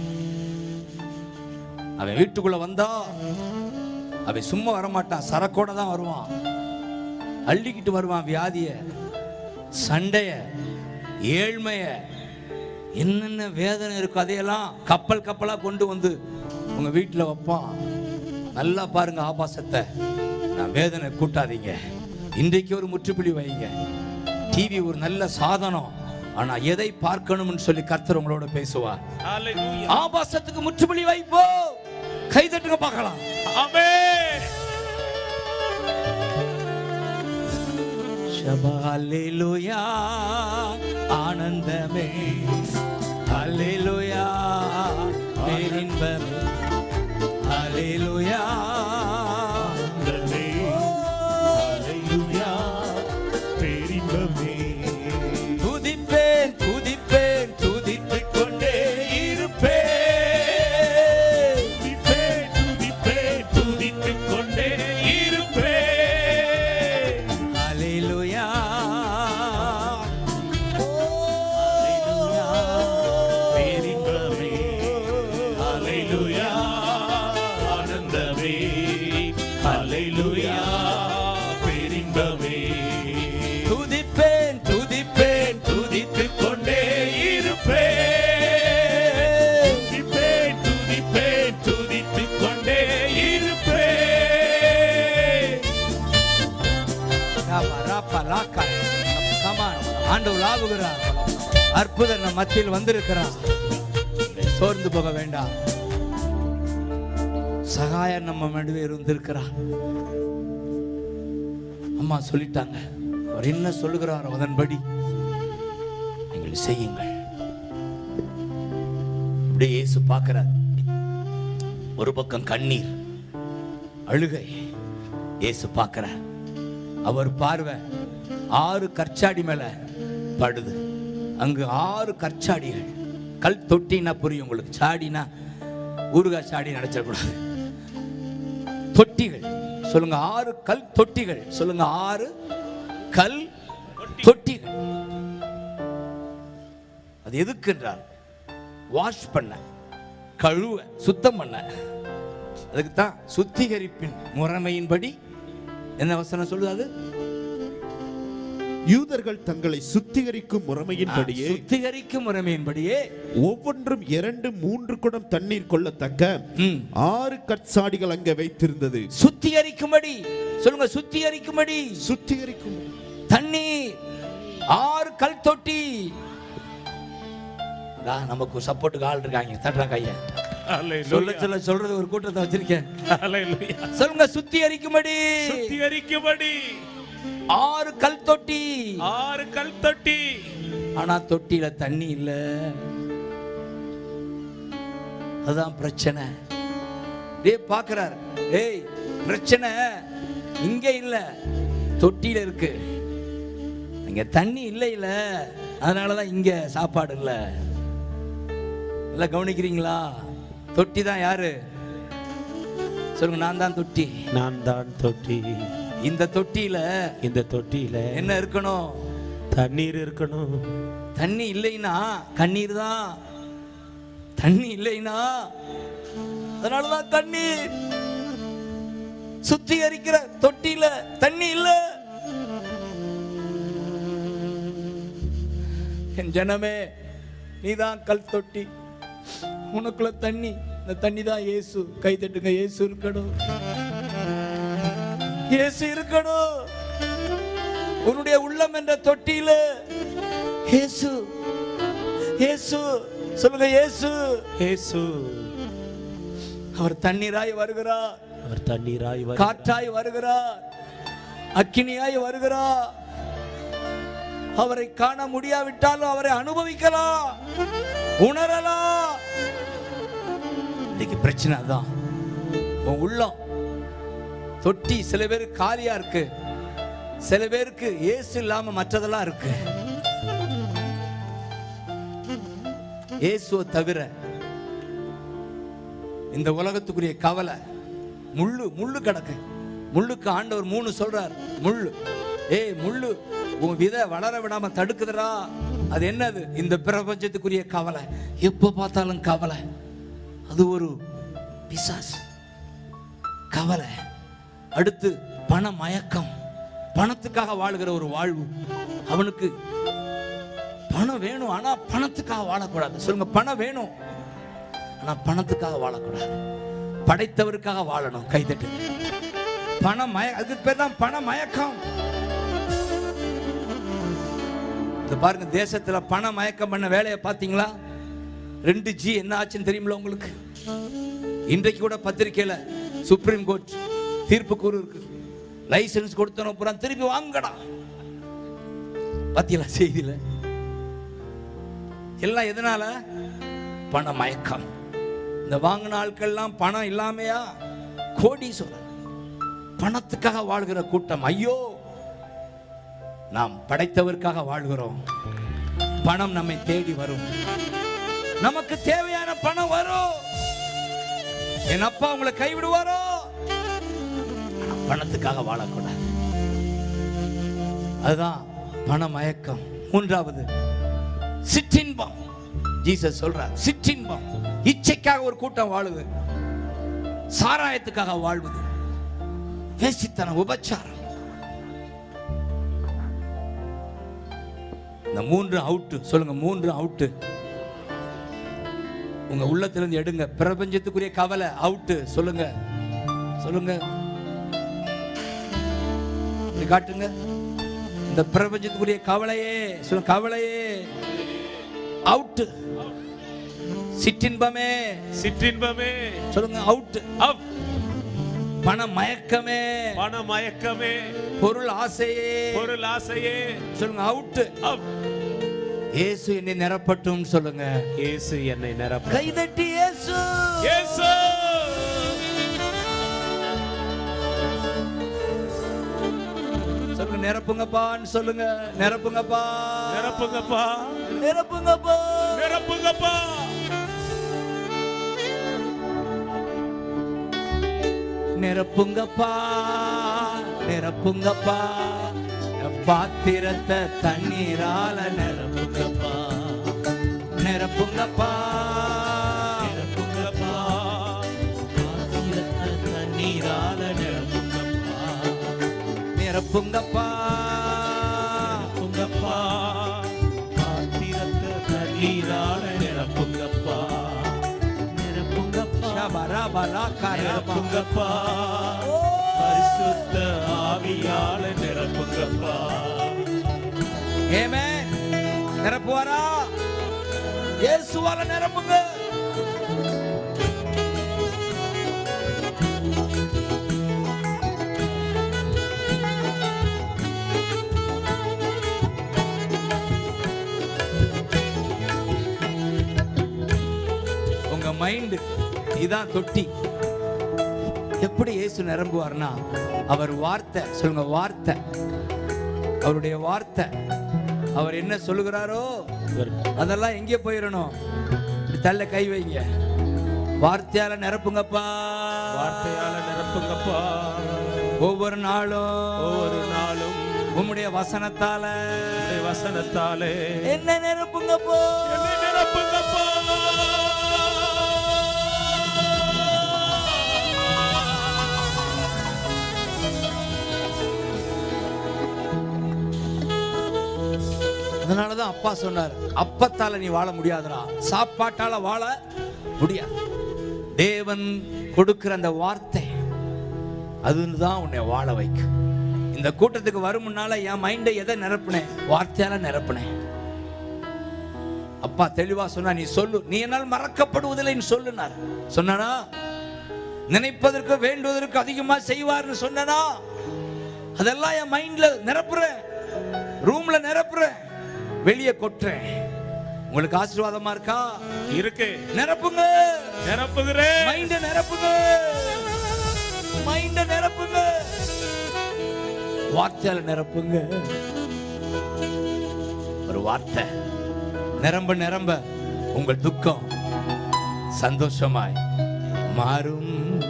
அவன் வீட்டுக்குள்ள வந்தா அவன் சும்மா வரமாட்டான் சரக்கோட தான் வருவான் அள்ளிக்கிட்டு வருவான் வியாதிய சண்டைய ஏழ்மைய என்னென்ன வேதனை இருக்கோ அதையெல்லாம் கப்பல் கப்பலா கொண்டு வந்து உங்க வீட்டில் வைப்பான் நல்லா பாருங்க ஆபாசத்தை நான் வேதனை கூட்டாதீங்க இன்றைக்கு ஒரு முற்றுப்புள்ளி வைங்க டிவி ஒரு நல்ல சாதனம் ஆனா எதை பார்க்கணும்னு சொல்லி கர்த்தர் உங்களோட பேசுவார்
Hallelujah.
ஆபாசத்துக்கு முற்றுப்புள்ளி வைப்போ கை தட்டுங்க பார்க்கலாம்
Amen.
ஹalleluya ஆனந்தமே ஹalleluya பேரின்பமே ஹalleluya
ஆனந்தமே, ஹalleluya, பேரின்பமே.
அல்லேலூயா ஆனந்தமே அல்லேலூயா பெரின்பமே
துதிப்பேன் துதிப்பேன்
துதித்துக் கொண்டே இருப்பேன் துதிப்பேன் துதிப்பேன் துதித்துக் கொண்டே இருப்பேன்
ராபா, ராபா, லாக்கா. Come on. ஆண்டவர் லாவுகிறார் அற்புதர் நம் மத்தியில் வந்திருக்கிறார் சோர்ந்து போக வேண்டாம் சகாயம் நம்ம நடுவே இருந்திருக்கிறார் அம்மா சொல்லிட்டாங்க அவர் என்ன சொல்லுகிறாரோ அதன்படி நீங்கள் செய்யுங்கள் அப்படியே இயேசு பார்க்கிறார் ஒரு பக்கம் கண்ணீர் அழுகை இயேசு பார்க்கிறார் அவர் பார்வை ஆறு கற்சாடி மேல படுது அங்கு ஆறு கற்சாடிகள் கல் தொட்டினா புரியும் உங்களுக்கு சாடினா ஊறுகாய் சாடி நினைச்சிடக்கூடாது தொட்டிகள் சொல்லுங்க ஆறு கல் தொட்டிகள் சொல்லுங்க ஆறு கல் தொட்டிகள் அது எதுக்குன்றார் வாஷ் பண்ண கழுவ சுத்தம் பண்ண அதுக்கு தான் சுத்திகரிப்பின் முறைமையின்படி என்ன வசனம் சொல்லுது அது
யூதர்கள் தங்களை சுத்திகரிக்கும் முறைமையின்படியே
சுத்திகரிக்கும் முறைமையின்படியே
ஒவ்வொன்றும் இரண்டு மூன்று குடம் தண்ணீர் கொள்ளத்தக்க
ம்,
ஆறு கற்சாடிகள் அங்கே வைத்திருந்தது
சுத்திகரிக்கும்படி சொல்லுங்க சுத்திகரிக்கும்படி
சுத்திகரிக்கும்
தண்ணீர் ஆறு கல் தொட்டி டா, நமக்கு சப்போர்ட்டுக்கு ஆள் இருக்காங்க தட்டுறா கைய சொல்ல
அல்லேலூயா
சொல்ல சொல்றது ஒரு கூட்டத்தை வச்சிருக்கேன்
அல்லேலூயா
சொல்லுங்க சுத்திகரிக்கும்படி
சுத்திகரிக்கும்படி
ஆறு கல் தொட்டி
ஆறு கல் தொட்டி
ஆனா தொட்டியில தண்ணி இல்ல அதுதான் பிரச்சனை டேய் பாக்குறார் ஏய் பிரச்சனை இங்க இல்ல தொட்டியில இருக்கு இங்க தண்ணி இல்லை இல்ல அதனாலதான் இங்க சாப்பாடு இல்ல இல்ல கவனிக்கிறீங்களா தொட்டி தான் யாரு சொல்லுங்க நான் தான் தொட்டி
நான் தான் தொட்டி
இந்த தொட்டியில
இந்த தொட்டியில
என்ன இருக்கணும்
தண்ணீர் இருக்கணும்
தண்ணி இல்லைன்னா கண்ணீர் தான் தண்ணி இல்லைன்னா அதனாலதான் கண்ணீர் சுத்திகரிக்கிற தொட்டியில தண்ணி இல்ல என் ஜனமே நீதான் கல் தொட்டி உனக்குள்ள தண்ணி இந்த தண்ணி தான் இயேசு கை தட்டுங்க இயேசு இருக்கணும் இயேசு இருக்கணும் உன்னுடைய உள்ளம் என்ற தொட்டியில இயேசு இயேசு சொல்லுங்க இயேசு
இயேசு
அவர் தண்ணீராய் வருகிறார்
அவர் தண்ணீராய் வரு-
காற்றாய் வருகிறார் அக்கினியாய் வருகிறார் அவரை காண முடியாவிட்டாலும் அவரை அனுபவிக்கலாம் உணரலாம் இன்னைக்கு பிரச்சனை அதான் உன் உள்ளம் தொட்டி சில பேர் காலியா இருக்கு சில பேருக்கு இயேசு இல்லாம மற்றதெல்லாம் இருக்கு இயேசுவை தவிர இந்த உலகத்துக்குரிய கவலை முள்ளு முள்ளு கிடக்கு முள்ளுக்கு ஆண்டவர் மூணு சொல்றார் முள்ளு ஏய் முள்ளு உன் விதை வளர விடாம தடுக்குதுடா அது என்னது இந்த பிரபஞ்சத்துக்குரிய கவலை எப்போ பார்த்தாலும் கவலை அது ஒரு பிசாசு கவலை அடுத்து பண மயக்கம் பணத்துக்காக வாழுகிற ஒரு வாழ்வு அவனுக்கு பணம் வேணும் ஆனா பணத்துக்காக வாழக்கூடாது சொல்லுங்க பணம் வேணும் ஆனா பணத்துக்காக வாழக்கூடாது படைத்தவருக்காக வாழணும் கைதட்டு பண மய அதுக்கு பேர் தான் பண மயக்கம் இது பாருங்க தேசத்துல பண மயக்கம் பண்ண வேலையை பாத்தீங்களா ரெண்டு ஜி என்ன ஆச்சுன்னு தெரியுமில உங்களுக்கு இன்றைக்கு கூட பத்திரிக்கையில சுப்ரீம் கோர்ட் தீர்ப்பு கூறு இருக்கு லைசன்ஸ் கொடுத்தன பூரா திருப்பி வாங்கடா பாத்தீங்களா செய்தியில எல்லாம் எதனால பண மயக்கம் இந்த வாங்கின ஆட்கள்லாம் பணம் இல்லாமையா கோடீஸ்வரர் பணத்துக்காக வாழ்கிற கூட்டம் ஐயோ நாம் படைத்தவருக்காக வாழ்கிறோம் பணம் நம்மை தேடி வரும் நமக்கு தேவையான பணம் வரும் என் அப்பா உங்களை கைவிடுவாரோ ஆனா பணத்துக்காக வாழக்கூடாது அதுதான் பண மயக்கம் மூன்றாவது சிற்றின்பம் ஜீசஸ் சொல்றார் சிற்றின்பம் இச்சைக்காக ஒரு கூட்டம் வாழுது சாராயத்துக்காக வாழ்வது வேசித்தனம் உபச்சாரம் இந்த மூன்று அவுட்டு சொல்லுங்க மூன்று அவுட்டு உங்க உள்ளத்திலிருந்து எடுங்க பிரபஞ்சத்துக்குரிய கவலை அவுட்டு சொல்லுங்க சொல்லுங்க இப்படி காட்டுங்க இந்த பிரபஞ்சத்துக்குரிய கவலையே சொல்லுங்க கவலையே அவுட்டு சிற்றின்பமே
சிற்றின்பமே
சொல்லுங்க அவுட்
அப்
பண மயக்கமே
பண மயக்கமே
பொருள் ஆசையே
பொருள் ஆசையே
சொல்லுங்க அவுட்
அப்
இயேசு என்னை நிரப்பட்டும் சொல்லுங்க
இயேசு என்னை நிரப்ப
கைதட்டி இயேசு
இயேசு
சொல்லுங்க நிரப்புங்கப்பான்னு சொல்லுங்க நிரப்புங்கப்பா
நிரப்புங்கப்பா
நிரப்புங்கப்பா
நிரப்புங்கப்பா
நிரப்புங்கப்பா நிரப்புங்கப்பா என் பாத்திரத்தை தண்ணீரால நிரப்புங்கப்பா நிரப்புங்கப்பா
நிரப்புங்கப்பா பாத்திரத்தை தண்ணீரால நிரப்புங்கப்பா
நிரப்புங்கப்பா
நிரப்புங்கப்பா பாத்திரத்தை தண்ணீரால நிரப்புங்கப்பா நிரப்புங்கப்பா
ஷபரபலா கரபா.
நிரப்புங்கப்பா பரிசுத்த ஆவியால நிரப்புங்கப்பா
ஆமென். நிரப்புவாரா இயேசுவால நிரப்புங்க உங்க மைண்ட் இதான் தொட்டி எப்படி இயேசு நிரம்புவார்னா அவர் வார்த்தை சொல்லுங்க வார்த்தை அவருடைய வார்த்தை அவர் என்ன சொல்லுகிறாரோ அதெல்லாம் எங்கே போயிடணும் இப்படி தள்ள கை வைங்க வார்த்தையால நிரப்புங்கப்பா
வார்த்தையால நிரப்புங்கப்பா
ஒவ்வொரு நாளும்
ஒவ்வொரு நாளும்
உம்முடைய வசனத்தால
உம்முடைய வசனத்தாலே
என்ன நிரப்புங்கப்பா
என்னை நிரப்புங்கப்பா
அதனாலதான் அப்பா சொன்னார் அப்பத்தால நீ வாழ முடியாதுடா சாப்பாட்டால வாழ முடியாது தேவன் கொடுக்கிற அந்த வார்த்தை அதுதான் உன்னை வாழ வைக்கும் இந்த கூட்டத்துக்கு வரும் முன்னால என் மைண்டை எதை நிரப்புனேன் வார்த்தையால நிரப்புனேன் அப்பா தெளிவா சொன்னா நீ சொல்லு நீ என்னால் மறக்கப்படுவதில்லைன்னு சொல்லுனார் சொன்னானா நினைப்பதற்கு வேண்டுவதற்கு அதிகமா செய்வார்னு சொன்னனா அதெல்லாம் என் மைண்ட்ல நிரப்புறேன் ரூம்ல நிரப்புறேன் வெளியே கொட்டுறேன் உங்களுக்கு ஆசீர்வாதமா இருக்கா
இருக்கு
நிரப்புங்க
நிரப்புகிறேன்
மைண்ட நிரப்புங்க மைண்ட நிரப்புங்க வார்த்தையால நிரப்புங்க ஒரு வார்த்தை நிரம்ப நிரம்ப உங்கள் துக்கம் சந்தோஷமாய் மாறும்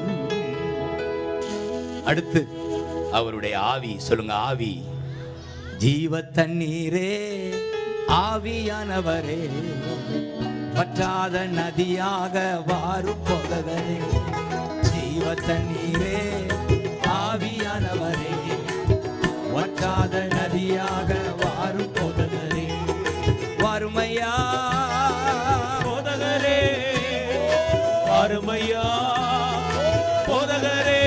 அடுத்து அவருடைய ஆவி சொல்லுங்க ஆவி ஜீவ தண்ணீரே ஆவியானவரே பற்றாத நதியாக வாரும் போதவரே ஜீவ தண்ணீரே ஆவியானவரே வற்றாத நதியாக வாரும் போதவரே வறுமையா
போதகரே அருமையா போதகரே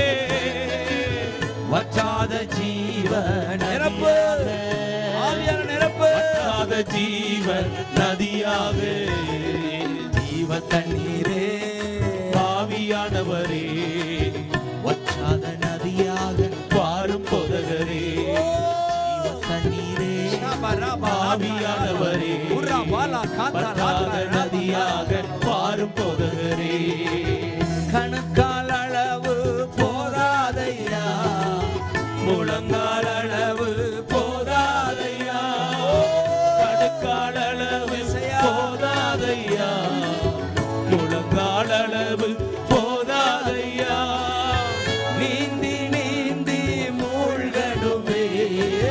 வற்றாத ஜீவ நிரப்பு ஆவியான நிரப்பு
வற்றாத ஜீவன் நதியாக
ஜீவ தண்ணீரே
ஆவியானவரே
வற்றாத நதியாக
பாரும் போதகரே
ஜீவ தண்ணீரே
ஆவியானவரே வற்றாத நதியாக பாரும் போதகரே
கணுக்கால் அளவு போதாதையா
முழங்கால் அளவு போதாதையா கடுக்கால் அளவு போதாதையா முழங்கால் அளவு போதாதையா
நீந்தி நீந்தி மூழ்கணுமே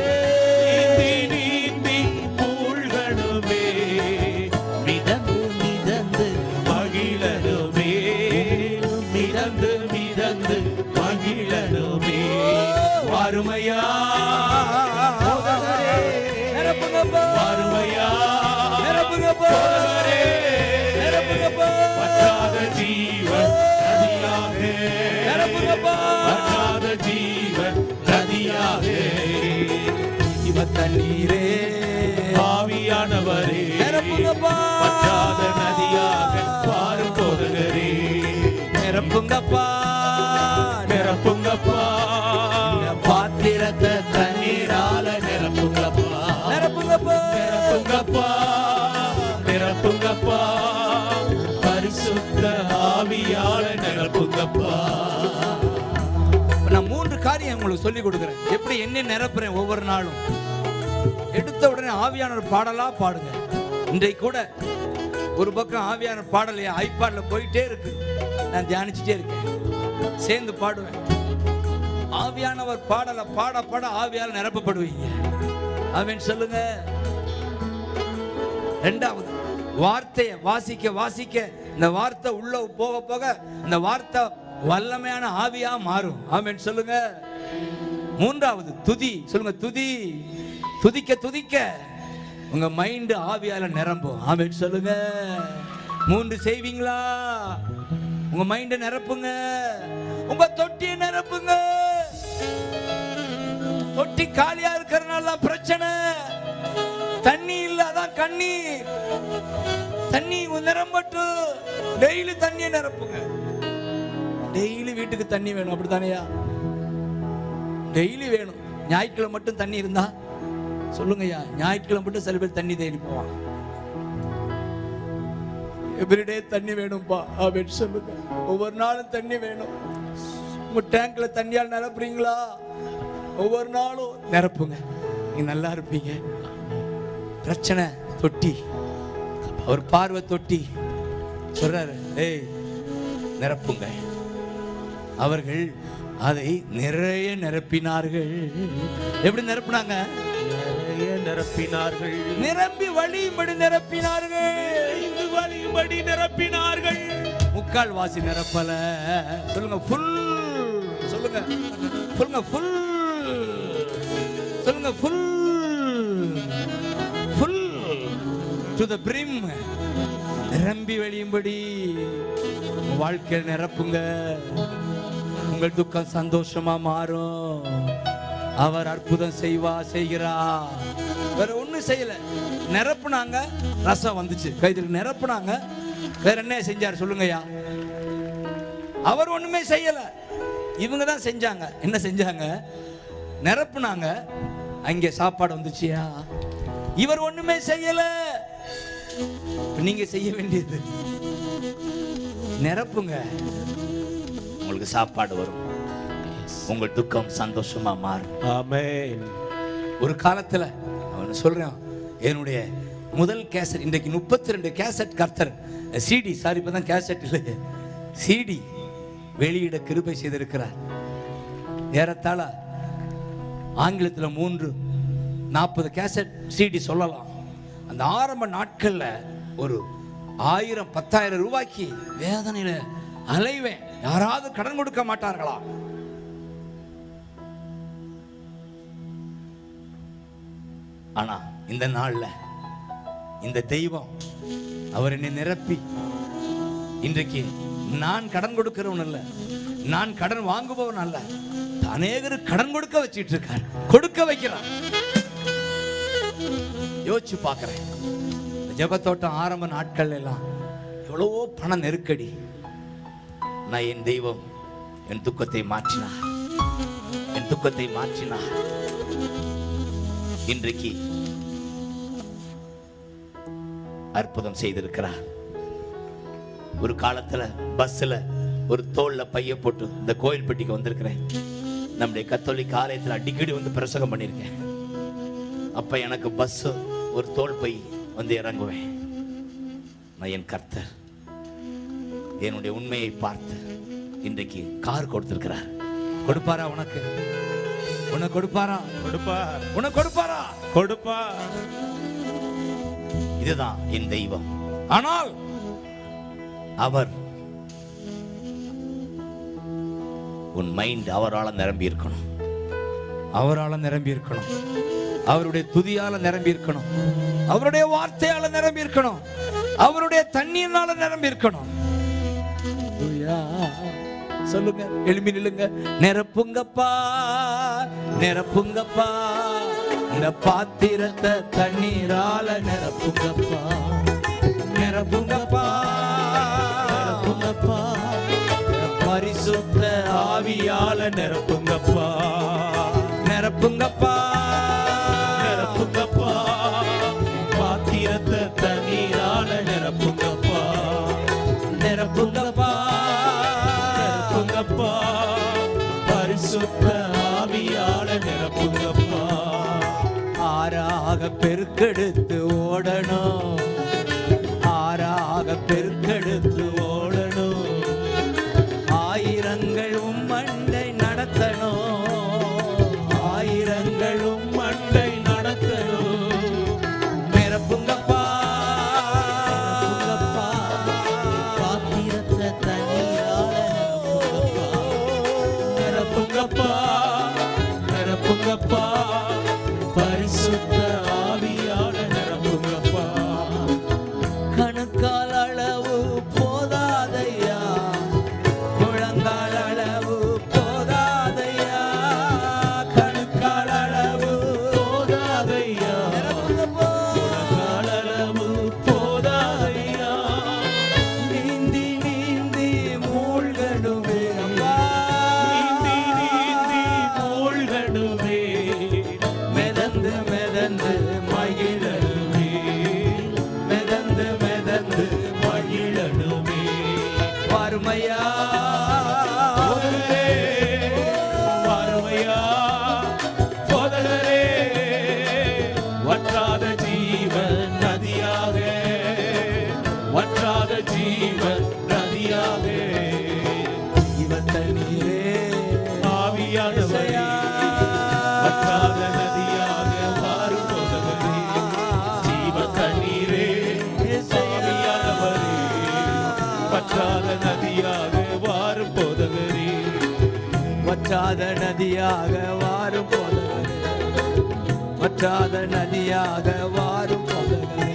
நீந்தி நீந்தி மூழ்கணுமே
மிதந்து நீ நிரப்புங்கப்பா
நிரப்புங்கப்பா
இந்த பாத்திரத்தை தண்ணீரால நிரப்புங்கப்பா நிரப்புங்கப்பா
நிரப்புங்கப்பா நிரப்புங்கப்பா பரிசுத்த ஆவியால நிரப்புங்கப்பா
இப்ப நான் மூன்று காரியம் உங்களுக்கு சொல்லி கொடுக்குறேன் எப்படி என்ன நிரப்புறேன் ஒவ்வொரு நாளும் எடுத்த உடனே ஆவியானவர் பாடலா பாடுங்க இன்றைக்கு கூட ஒரு பக்கம் ஆவியானவர் பாடல் என் ஐபாட்ல போயிட்டே இருக்கு நான் தியானிச்சுட்டே இருக்கேன் சேர்ந்து பாடுவேன் ஆவியானவர் பாடல பாட பாட ஆவியால் நிரப்பப்படுவீங்க ஆமென் சொல்லுங்க ரெண்டாவது வார்த்தையை வாசிக்க வாசிக்க இந்த வார்த்தை உள்ள போக போக இந்த வார்த்தை வல்லமையான ஆவியா மாறும் ஆமென் சொல்லுங்க மூன்றாவது துதி சொல்லுங்க துதி துதிக்க துதிக்க உங்க மைண்ட் ஆவியால நிரம்பும் ஆமென் சொல்லுங்க மூன்று செய்வீங்களா உங்க மைண்ட நிரப்புங்க உங்க தொட்டியை நிரப்புங்க தொட்டி காலியா இருக்கிறனால தான் பிரச்சனை தண்ணி இல்ல அதான் கண்ணீர் தண்ணி நிரம்பட்டும் டெய்லி தண்ணியை நிரப்புங்க டெய்லி வீட்டுக்கு தண்ணி வேணும் அப்படித்தானையா டெய்லி வேணும் ஞாயிற்றுக்கிழமை மட்டும் தண்ணி இருந்தா சொல்லுங்கய்யா ஞாயிற்றுக்கிழமை மட்டும் சில பேர் தண்ணி தேடி போவான் எவ்ரிடே தண்ணி வேணும்பா அப்படின்னு சொல்லுங்க ஒவ்வொரு நாளும் தண்ணி வேணும் உங்க டேங்க்ல தண்ணியால் நிரப்புறீங்களா ஒவ்வொரு நாளும் நிரப்புங்க நீங்க நல்லா இருப்பீங்க பிரச்சனை தொட்டி அவர் பார்வை தொட்டி சொல்றாரு ஏய் நிரப்புங்க அவர்கள் அதை நிறைய நிரப்பினார்கள் எப்படி நிரப்புனாங்க
நிறைய நிரப்பினார்கள்
நிரம்பி வழியும்படி நிரப்பினார்கள்
இங்கு வழியும்படி நிரப்பினார்கள்
முக்கால் வாசி நிரப்பல சொல்லுங்க ஃபுல் சொல்லுங்க சொல்லுங்க ஃபுல் சொல்லுங்க full full to the brim நிரம்பி வழியும்படி உங்க வாழ்க்கையில் நிரப்புங்க உங்கள் துக்கம் சந்தோஷமா மாறும் அவர் அற்புதம் செய்வா செய்கிறா வேற ஒண்ணும் செய்யல நிரப்புனாங்க ரசம் வந்துச்சு கைதுக்கு நிரப்புனாங்க வேற என்ன செஞ்சார் சொல்லுங்கய்யா அவர் ஒண்ணுமே செய்யல இவங்க தான் செஞ்சாங்க என்ன செஞ்சாங்க நிரப்புனாங்க அங்கே சாப்பாடு வந்துச்சியா இவர் ஒண்ணுமே செய்யல நீங்க செய்ய வேண்டியது நிரப்புங்க உங்களுக்கு சாப்பாடு வரும் உங்கள் துக்கம் சந்தோஷமா மாறும்
ஆமென்
ஒரு காலத்துல அவன் சொல்றேன் என்னுடைய முதல் கேசட் இன்றைக்கு முப்பத்தி ரெண்டு கேசட் கர்த்தர் சிடி சாரி இப்பதான் கேசட் இல்லை சிடி வெளியிட கிருபை செய்திருக்கிறார் ஏறத்தாழ ஆங்கிலத்துல மூன்று நாற்பது கேசட் சிடி சொல்லலாம் அந்த ஆரம்ப நாட்கள்ல ஒரு ஆயிரம் பத்தாயிரம் ரூபாய்க்கு வேதனையில அலைவேன் யாராவது கடன் கொடுக்க மாட்டார்களா ஆனா இந்த நாள்ல இந்த தெய்வம் அவர் என்னை நிரப்பி இன்றைக்கு நான் கடன் கொடுக்கிறவன் அல்ல நான் கடன் வாங்குபவன் அல்ல அநேகரு கடன் கொடுக்க வச்சிட்டு இருக்கார் கொடுக்க வைக்கிறார் யோசிச்சு பார்க்கிறேன் இந்த ஜெபத்தோட்டம் ஆரம்ப நாட்கள் எல்லாம் எவ்வளவோ பண நெருக்கடி நான் என் தெய்வம் என் துக்கத்தை மாற்றினார் என் துக்கத்தை மாற்றினார் இன்றைக்கு அற்புதம் செய்திருக்கிறார் ஒரு காலத்துல பஸ்ல ஒரு தோல்ல பைய போட்டு இந்த கோயில் பெட்டிக்கு வந்திருக்கிறேன் நம்முடைய கத்தோலிக்க ஆலயத்துல அடிக்கடி வந்து பிரசங்கம் பண்ணியிருக்கேன் அப்ப எனக்கு பஸ் ஒரு தோல் பை வந்து இறங்குவேன் நான் என் கர்த்தர் என்னுடைய உண்மையை பார்த்து இன்றைக்கு கார் கொடுத்திருக்கிறார் கொடுப்பாரா உனக்கு உனக்கு கொடுப்பாரா
கொடுப்பார்
உனக்கு கொடுப்பாரா
கொடுப்பார்
இதுதான் என் தெய்வம் ஆனால் அவர் உன் மைண்ட் அவரால் நிரம்பி இருக்கணும் அவரால் நிரம்பி இருக்கணும் அவருடைய துதியால நிரம்பி இருக்கணும் அவருடைய வார்த்தையால நிரம்பி இருக்கணும் அவருடைய தண்ணீர்னால நிரம்பி இருக்கணும் ஹalleluya. சொல்லுங்க எழுப்பி நில்லுங்க நிரப்புங்கப்பா நிரப்புங்கப்பா இந்த பாத்திரத்தை தண்ணீரால நிரப்புங்கப்பா நிரப்புங்கப்பா நிரப்புங்கப்பா இந்த பரிசுத்த
ஆவியால நிரப்புங்கப்பா
நிரப்புங்கப்பா
நிரப்புங்கப்பா பாத்திரத்தை தண்ணீரால நிரப்புங்கப்பா
நிரப்புங்கப்பா
நிரப்புங்கப்பா பரிசுத்த ஆவியால நிரப்புங்கப்பா
ஆறாக பெருக்கெடுத்து ஓடணும் ஆறாக பெருக்கெடுத்து ஓடணும் ஆயிரங்கள் உம்மண்டை நடத்தணும் ஆயிரங்களும்
மண்டை நடத்தணும்
நிரப்புங்கப்பா பாத்திரத்தை தனியால
நிரப்புங்கப்பா நிரப்புங்கப்பா பரிசுத்த ஆவியால நிரப்புங்கப்பா
கணுக்கால் அளவு போதாதையா முழங்கால் அளவு போதாதையா கணுக்கால் அளவு
போதாதையா
நிரப்புங்கப்பா.
அளவு போதாதையா
நீந்தி நீந்தி மூழ்கணுமே அப்பா.
நீந்தி நீந்தி மூழ்கணுமே
மிதந்து மிதந்து மகிழணுமே மிதந்து மிதந்து
மகிழணுமே
வறுமையா
போதகரே, வறுமையா, போதகரே, வற்றாத ஜீவன் நதியாக வற்றாத ஜீவன் நதியாக
இவன் தண்ணீரே
ஆவியானவரே வற்றாத நதியாக மாறும் போதகரே ஜீவ தண்ணீரே ஆவியானவரே வற்றாத நதியாக வாரும் போதகரே
வற்றாத நதியாக வாரும் போதகரே வற்றாத நதியாக வாரும் போதகரே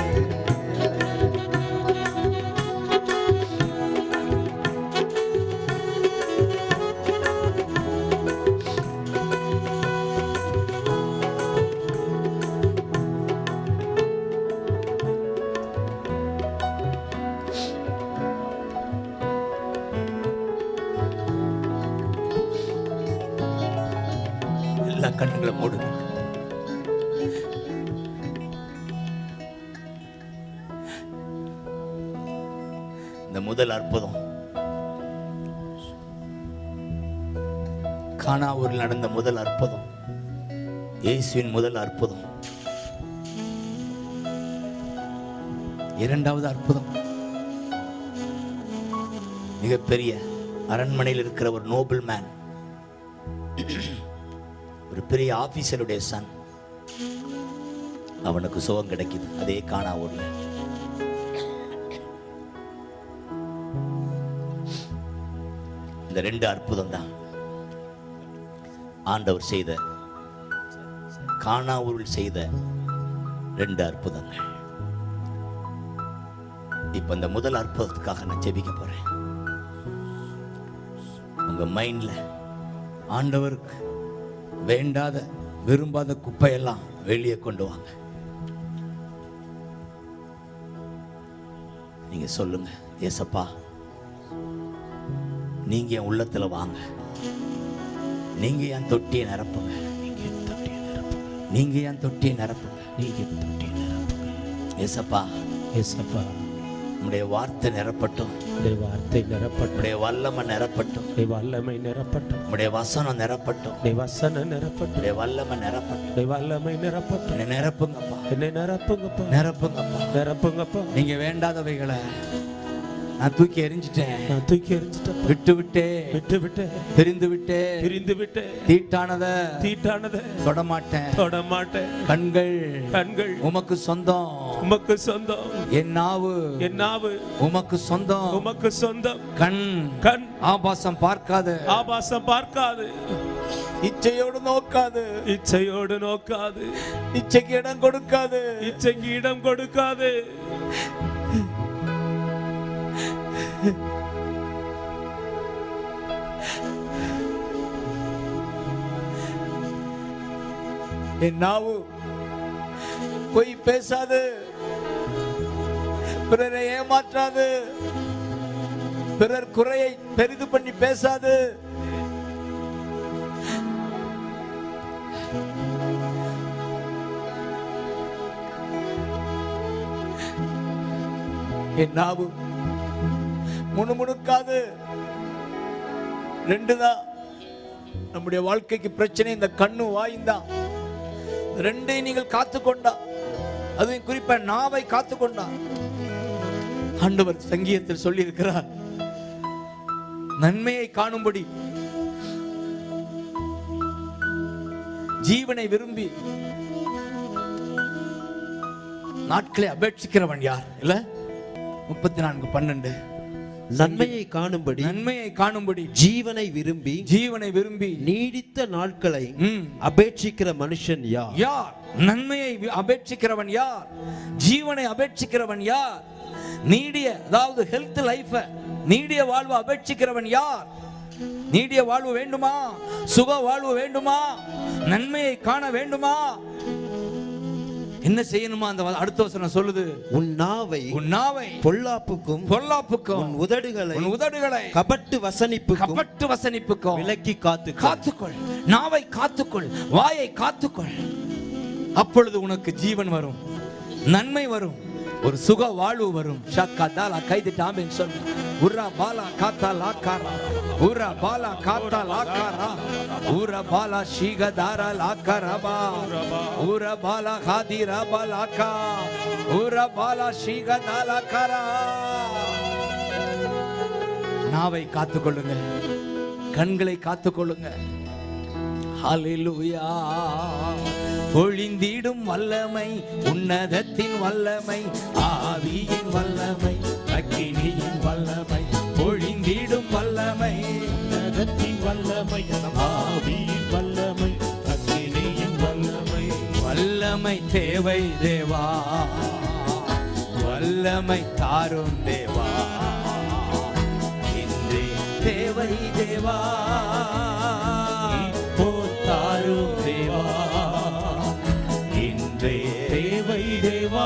எல்லா கண்களை மூடுங்க இந்த முதல் அற்புதம் கானாவூரில் நடந்த முதல் அற்புதம் இயேசுவின் முதல் அற்புதம் இரண்டாவது அற்புதம் மிகப்பெரிய அரண்மனையில் இருக்கிற ஒரு நோபல் மேன் ஒரு பெரிய ஆபீசருடைய சன் அவனுக்கு சுகம் கிடைக்குது அதே காணா ஊர்ல இந்த ரெண்டு அற்புதம் தான் ஆண்டவர் செய்த காணாவூரில் செய்த ரெண்டு அற்புதங்கள் இப்ப இந்த முதல் அற்புதத்துக்காக நான் ஜெபிக்க போறேன் உங்க மைண்ட்ல ஆண்டவருக்கு வேண்டாத விரும்பாத குப்பையெல்லாம் வெளியே கொண்டு வாங்க நீங்க சொல்லுங்க ஏசப்பா நீங்க என் உள்ளத்துல வாங்க நீங்க என் தொட்டியை நிரப்புங்க நீங்க என் தொட்டியை நிரப்புங்க நீங்க என் தொட்டியை நிரப்புங்க நீங்க என் தொட்டியை நிரப்புங்க ஏசப்பா
ஏசப்பா
உம்முடைய வார்த்தை நிரப்பட்டும்
உடைய வார்த்தை நிரப்பட்டும்
உம்முடைய வல்லமை நிரப்பட்டும்
உடைய வல்லமை நிரப்பட்டும்
உம்முடைய வசனம் நிரப்பட்டும்
உடைய வசனம் நிரப்பட்டும்
உம்முடைய வல்லமை நிரப்பட்டும்
உடைய வல்லமை நிரப்பட்டும்
என்னை நிரப்புங்கப்பா
என்னை நிரப்புங்கப்பா
நிரப்புங்கப்பா
நிரப்புங்கப்பா
நீங்க வேண்டாதவைகளை நான் தூக்கி எறிஞ்சிட்டேன்
நான் தூக்கி எறிஞ்சிட்டப்பா
விட்டு விட்டே
விட்டு விட்டு
தெரிந்து விட்டே
பிரிந்து விட்டு
தீட்டானத
தீட்டானதை
தொடமாட்டேன்
தொட மாட்டேன்
கண்கள்
கண்கள்
உமக்கு சொந்தம்
உமக்கு சொந்தம்
என் நாவு
என் நாவு
உமக்கு சொந்தம்
உமக்கு சொந்தம்
கண்
கண்
ஆபாசம் பார்க்காது
ஆபாசம் பார்க்காது
இச்சையோடு நோக்காது
இச்சையோடு நோக்காது
இச்சைக்கு இடம் கொடுக்காது
இச்சைக்கு இடம் கொடுக்காது
என் நாவு பொய் பேசாது பிறரை ஏமாற்றாது பிறர் குறையை பெரிது பண்ணி பேசாது என் நாவு முணுமுணுக்காது ரெண்டு தான் நம்முடைய வாழ்க்கைக்கு பிரச்சனை இந்த கண்ணு வாயும் தான் ரெண்டையும் நீங்கள் காத்துக்கொண்டா அதுவும் குறிப்பா நாவை காத்துக்கொண்டா ஆண்டவர் சங்கீதத்தில் சொல்லி இருக்கிறார் நன்மையை காணும்படி ஜீவனை விரும்பி நாட்களை அபேட்சிக்கிறவன் யார் இல்ல முப்பத்தி நான்கு பன்னெண்டு
நன்மையை காணும்படி
நன்மையை காணும்படி
ஜீவனை விரும்பி
ஜீவனை விரும்பி
நீடித்த நாட்களை
ம்,
அபேட்சிக்கிற மனுஷன் யார்
யார் நன்மையை வி- அபேட்சிக்கிறவன் யார் ஜீவனை அபேட்சிக்கிறவன் யார் நீடிய அதாவது ஹெல்த் லைஃப நீடிய வாழ்வு அபேட்சிக்கிறவன் யார் நீடிய வாழ்வு வேண்டுமா சுக வாழ்வு வேண்டுமா நன்மையை காண வேண்டுமா என்ன செய்யணுமா அந்த வ- அடுத்த வசனம் சொல்லுது
உன் நாவை
உன் நாவை
பொல்லாப்புக்கும்
பொல்லாப்புக்கும்
உன் உதடுகளை
உன் உதடுகளை
கபட்டு வசனிப்புக்கும்
கபட்டு வசனிப்புக்கும்
விலக்கி காத்து
காத்துக்கொள் நாவை காத்துக்கொள் வாயை காத்துக்கொள் அப்பொழுது உனக்கு ஜீவன் வரும் நன்மை வரும் ஒரு சுக வாழ்வு வரும் ஷக்கா தாலா கைதிட்டாமேன்னு சொல்லு உரா பாலா காத்தா லாக்காரா உரா பாலா காத்தா லாக்காரா உர பாலா ஷீகதாரா லாக்கரபா உர பாலா ஹாதிரா பாலாக்கா உர பாலா ஷீகதாலா கரா நாவை காத்துக்கொள்ளுங்க கண்களை காத்துக்கொள்ளுங்க ஹalleluya பொழிந்திடும் வல்லமை உன்னதத்தின் வல்லமை ஆவியின் வல்லமை அக்கினியின் வல்லமை பொழிந்திடும் வல்லமை
உன்னதத்தின் வல்லமை ஆவியின் வல்லமை அக்கினியின் வல்லமை
வல்லமை தேவை தேவா வல்லமை தாரும் தேவா இன்றே தேவை தேவா
இப்போ தாரும் தேவா
இன்றே
தேவை தேவா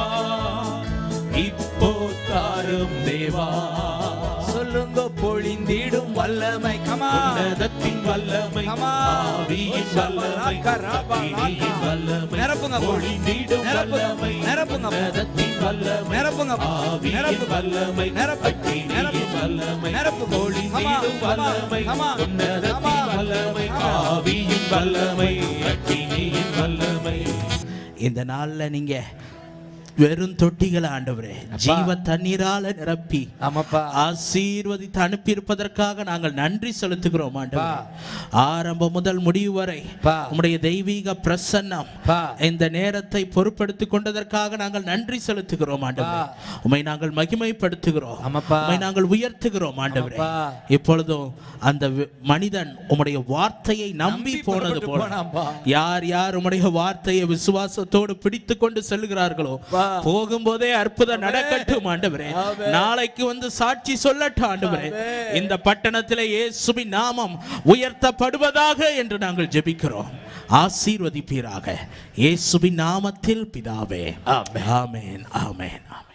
இப்போ தாரும் தேவா
சொல்லுங்க பொழிந்திடும் வல்லமை கமா
உன்னதத்தின் வல்லமை
Come on.
ஆவியின் வல்லமை அக்கினியின் வல்லமை
நிரப்புங்க அப்பா.
பொழிந்திடும்
நிரப்புங்க.
வல்லமை
நிரப்புங்க அப்பா.
உன்னதத்தின் வல்லமை
நிரப்புங்க அப்பா.
ஆவியின்
நிரப்புங்க.
வல்லமை
நிரப்புங்க.
அக்கினியின்
நிரப்புங்க.
வல்லமை
நிரப்புங்க.
பொழிந்திடும்
Come on.
வல்லமை
Come on. Come
உன்னதத்தின்
on.
வல்லமை
Come on.
ஆவியின் வல்லமை அக்கினியின் வல்லமை
இந்த நாள்ல நீங்க வெறும் தொட்டிகளை ஆண்டவரே ஜீவ தண்ணீரால நிரப்பி
ஆமாப்பா
ஆசீர்வதித்து அனுப்பி இருப்பதற்காக நாங்கள் நன்றி செலுத்துகிறோம் ஆண்டவரே ஆரம்பம் முதல் முடிவு வரை
பா.
உம்முடைய தெய்வீக பிரசன்னம்
பா.
இந்த நேரத்தை பொறுப்படுத்திக் கொண்டதற்காக நாங்கள் நன்றி செலுத்துகிறோம் ஆண்டவரே உம்மை நாங்கள் மகிமைப்படுத்துகிறோம்
ஆமாப்பா.
உம்மை நாங்கள் உயர்த்துகிறோம் ஆண்டவரே
ஆமாப்பா.
இப்பொழுதும் அந்த வி- மனிதன் உம்முடைய வார்த்தையை நம்பி
நம்பி
போனது
புறப்பட்டு
போல
போனான்பா.
யார் யார் உம்முடைய வார்த்தையை விசுவாசத்தோடு பிடித்து கொண்டு செல்கிறார்களோ
பா.
போகும்போதே அற்புதம் நடக்கட்டும் ஆண்டவரே
ஆமென்.
நாளைக்கு வந்து சாட்சி சொல்லட்டும் ஆண்டவரே
ஆமென்.
இந்த பட்டணத்திலே இயேசுவின் நாமம் உயர்த்தப்படுவதாக என்று நாங்கள் ஜெபிக்கிறோம் ஆசீர்வதிப்பீராக இயேசுவின் நாமத்தில் பிதாவே ஆமென் ஆமென் ஆமென்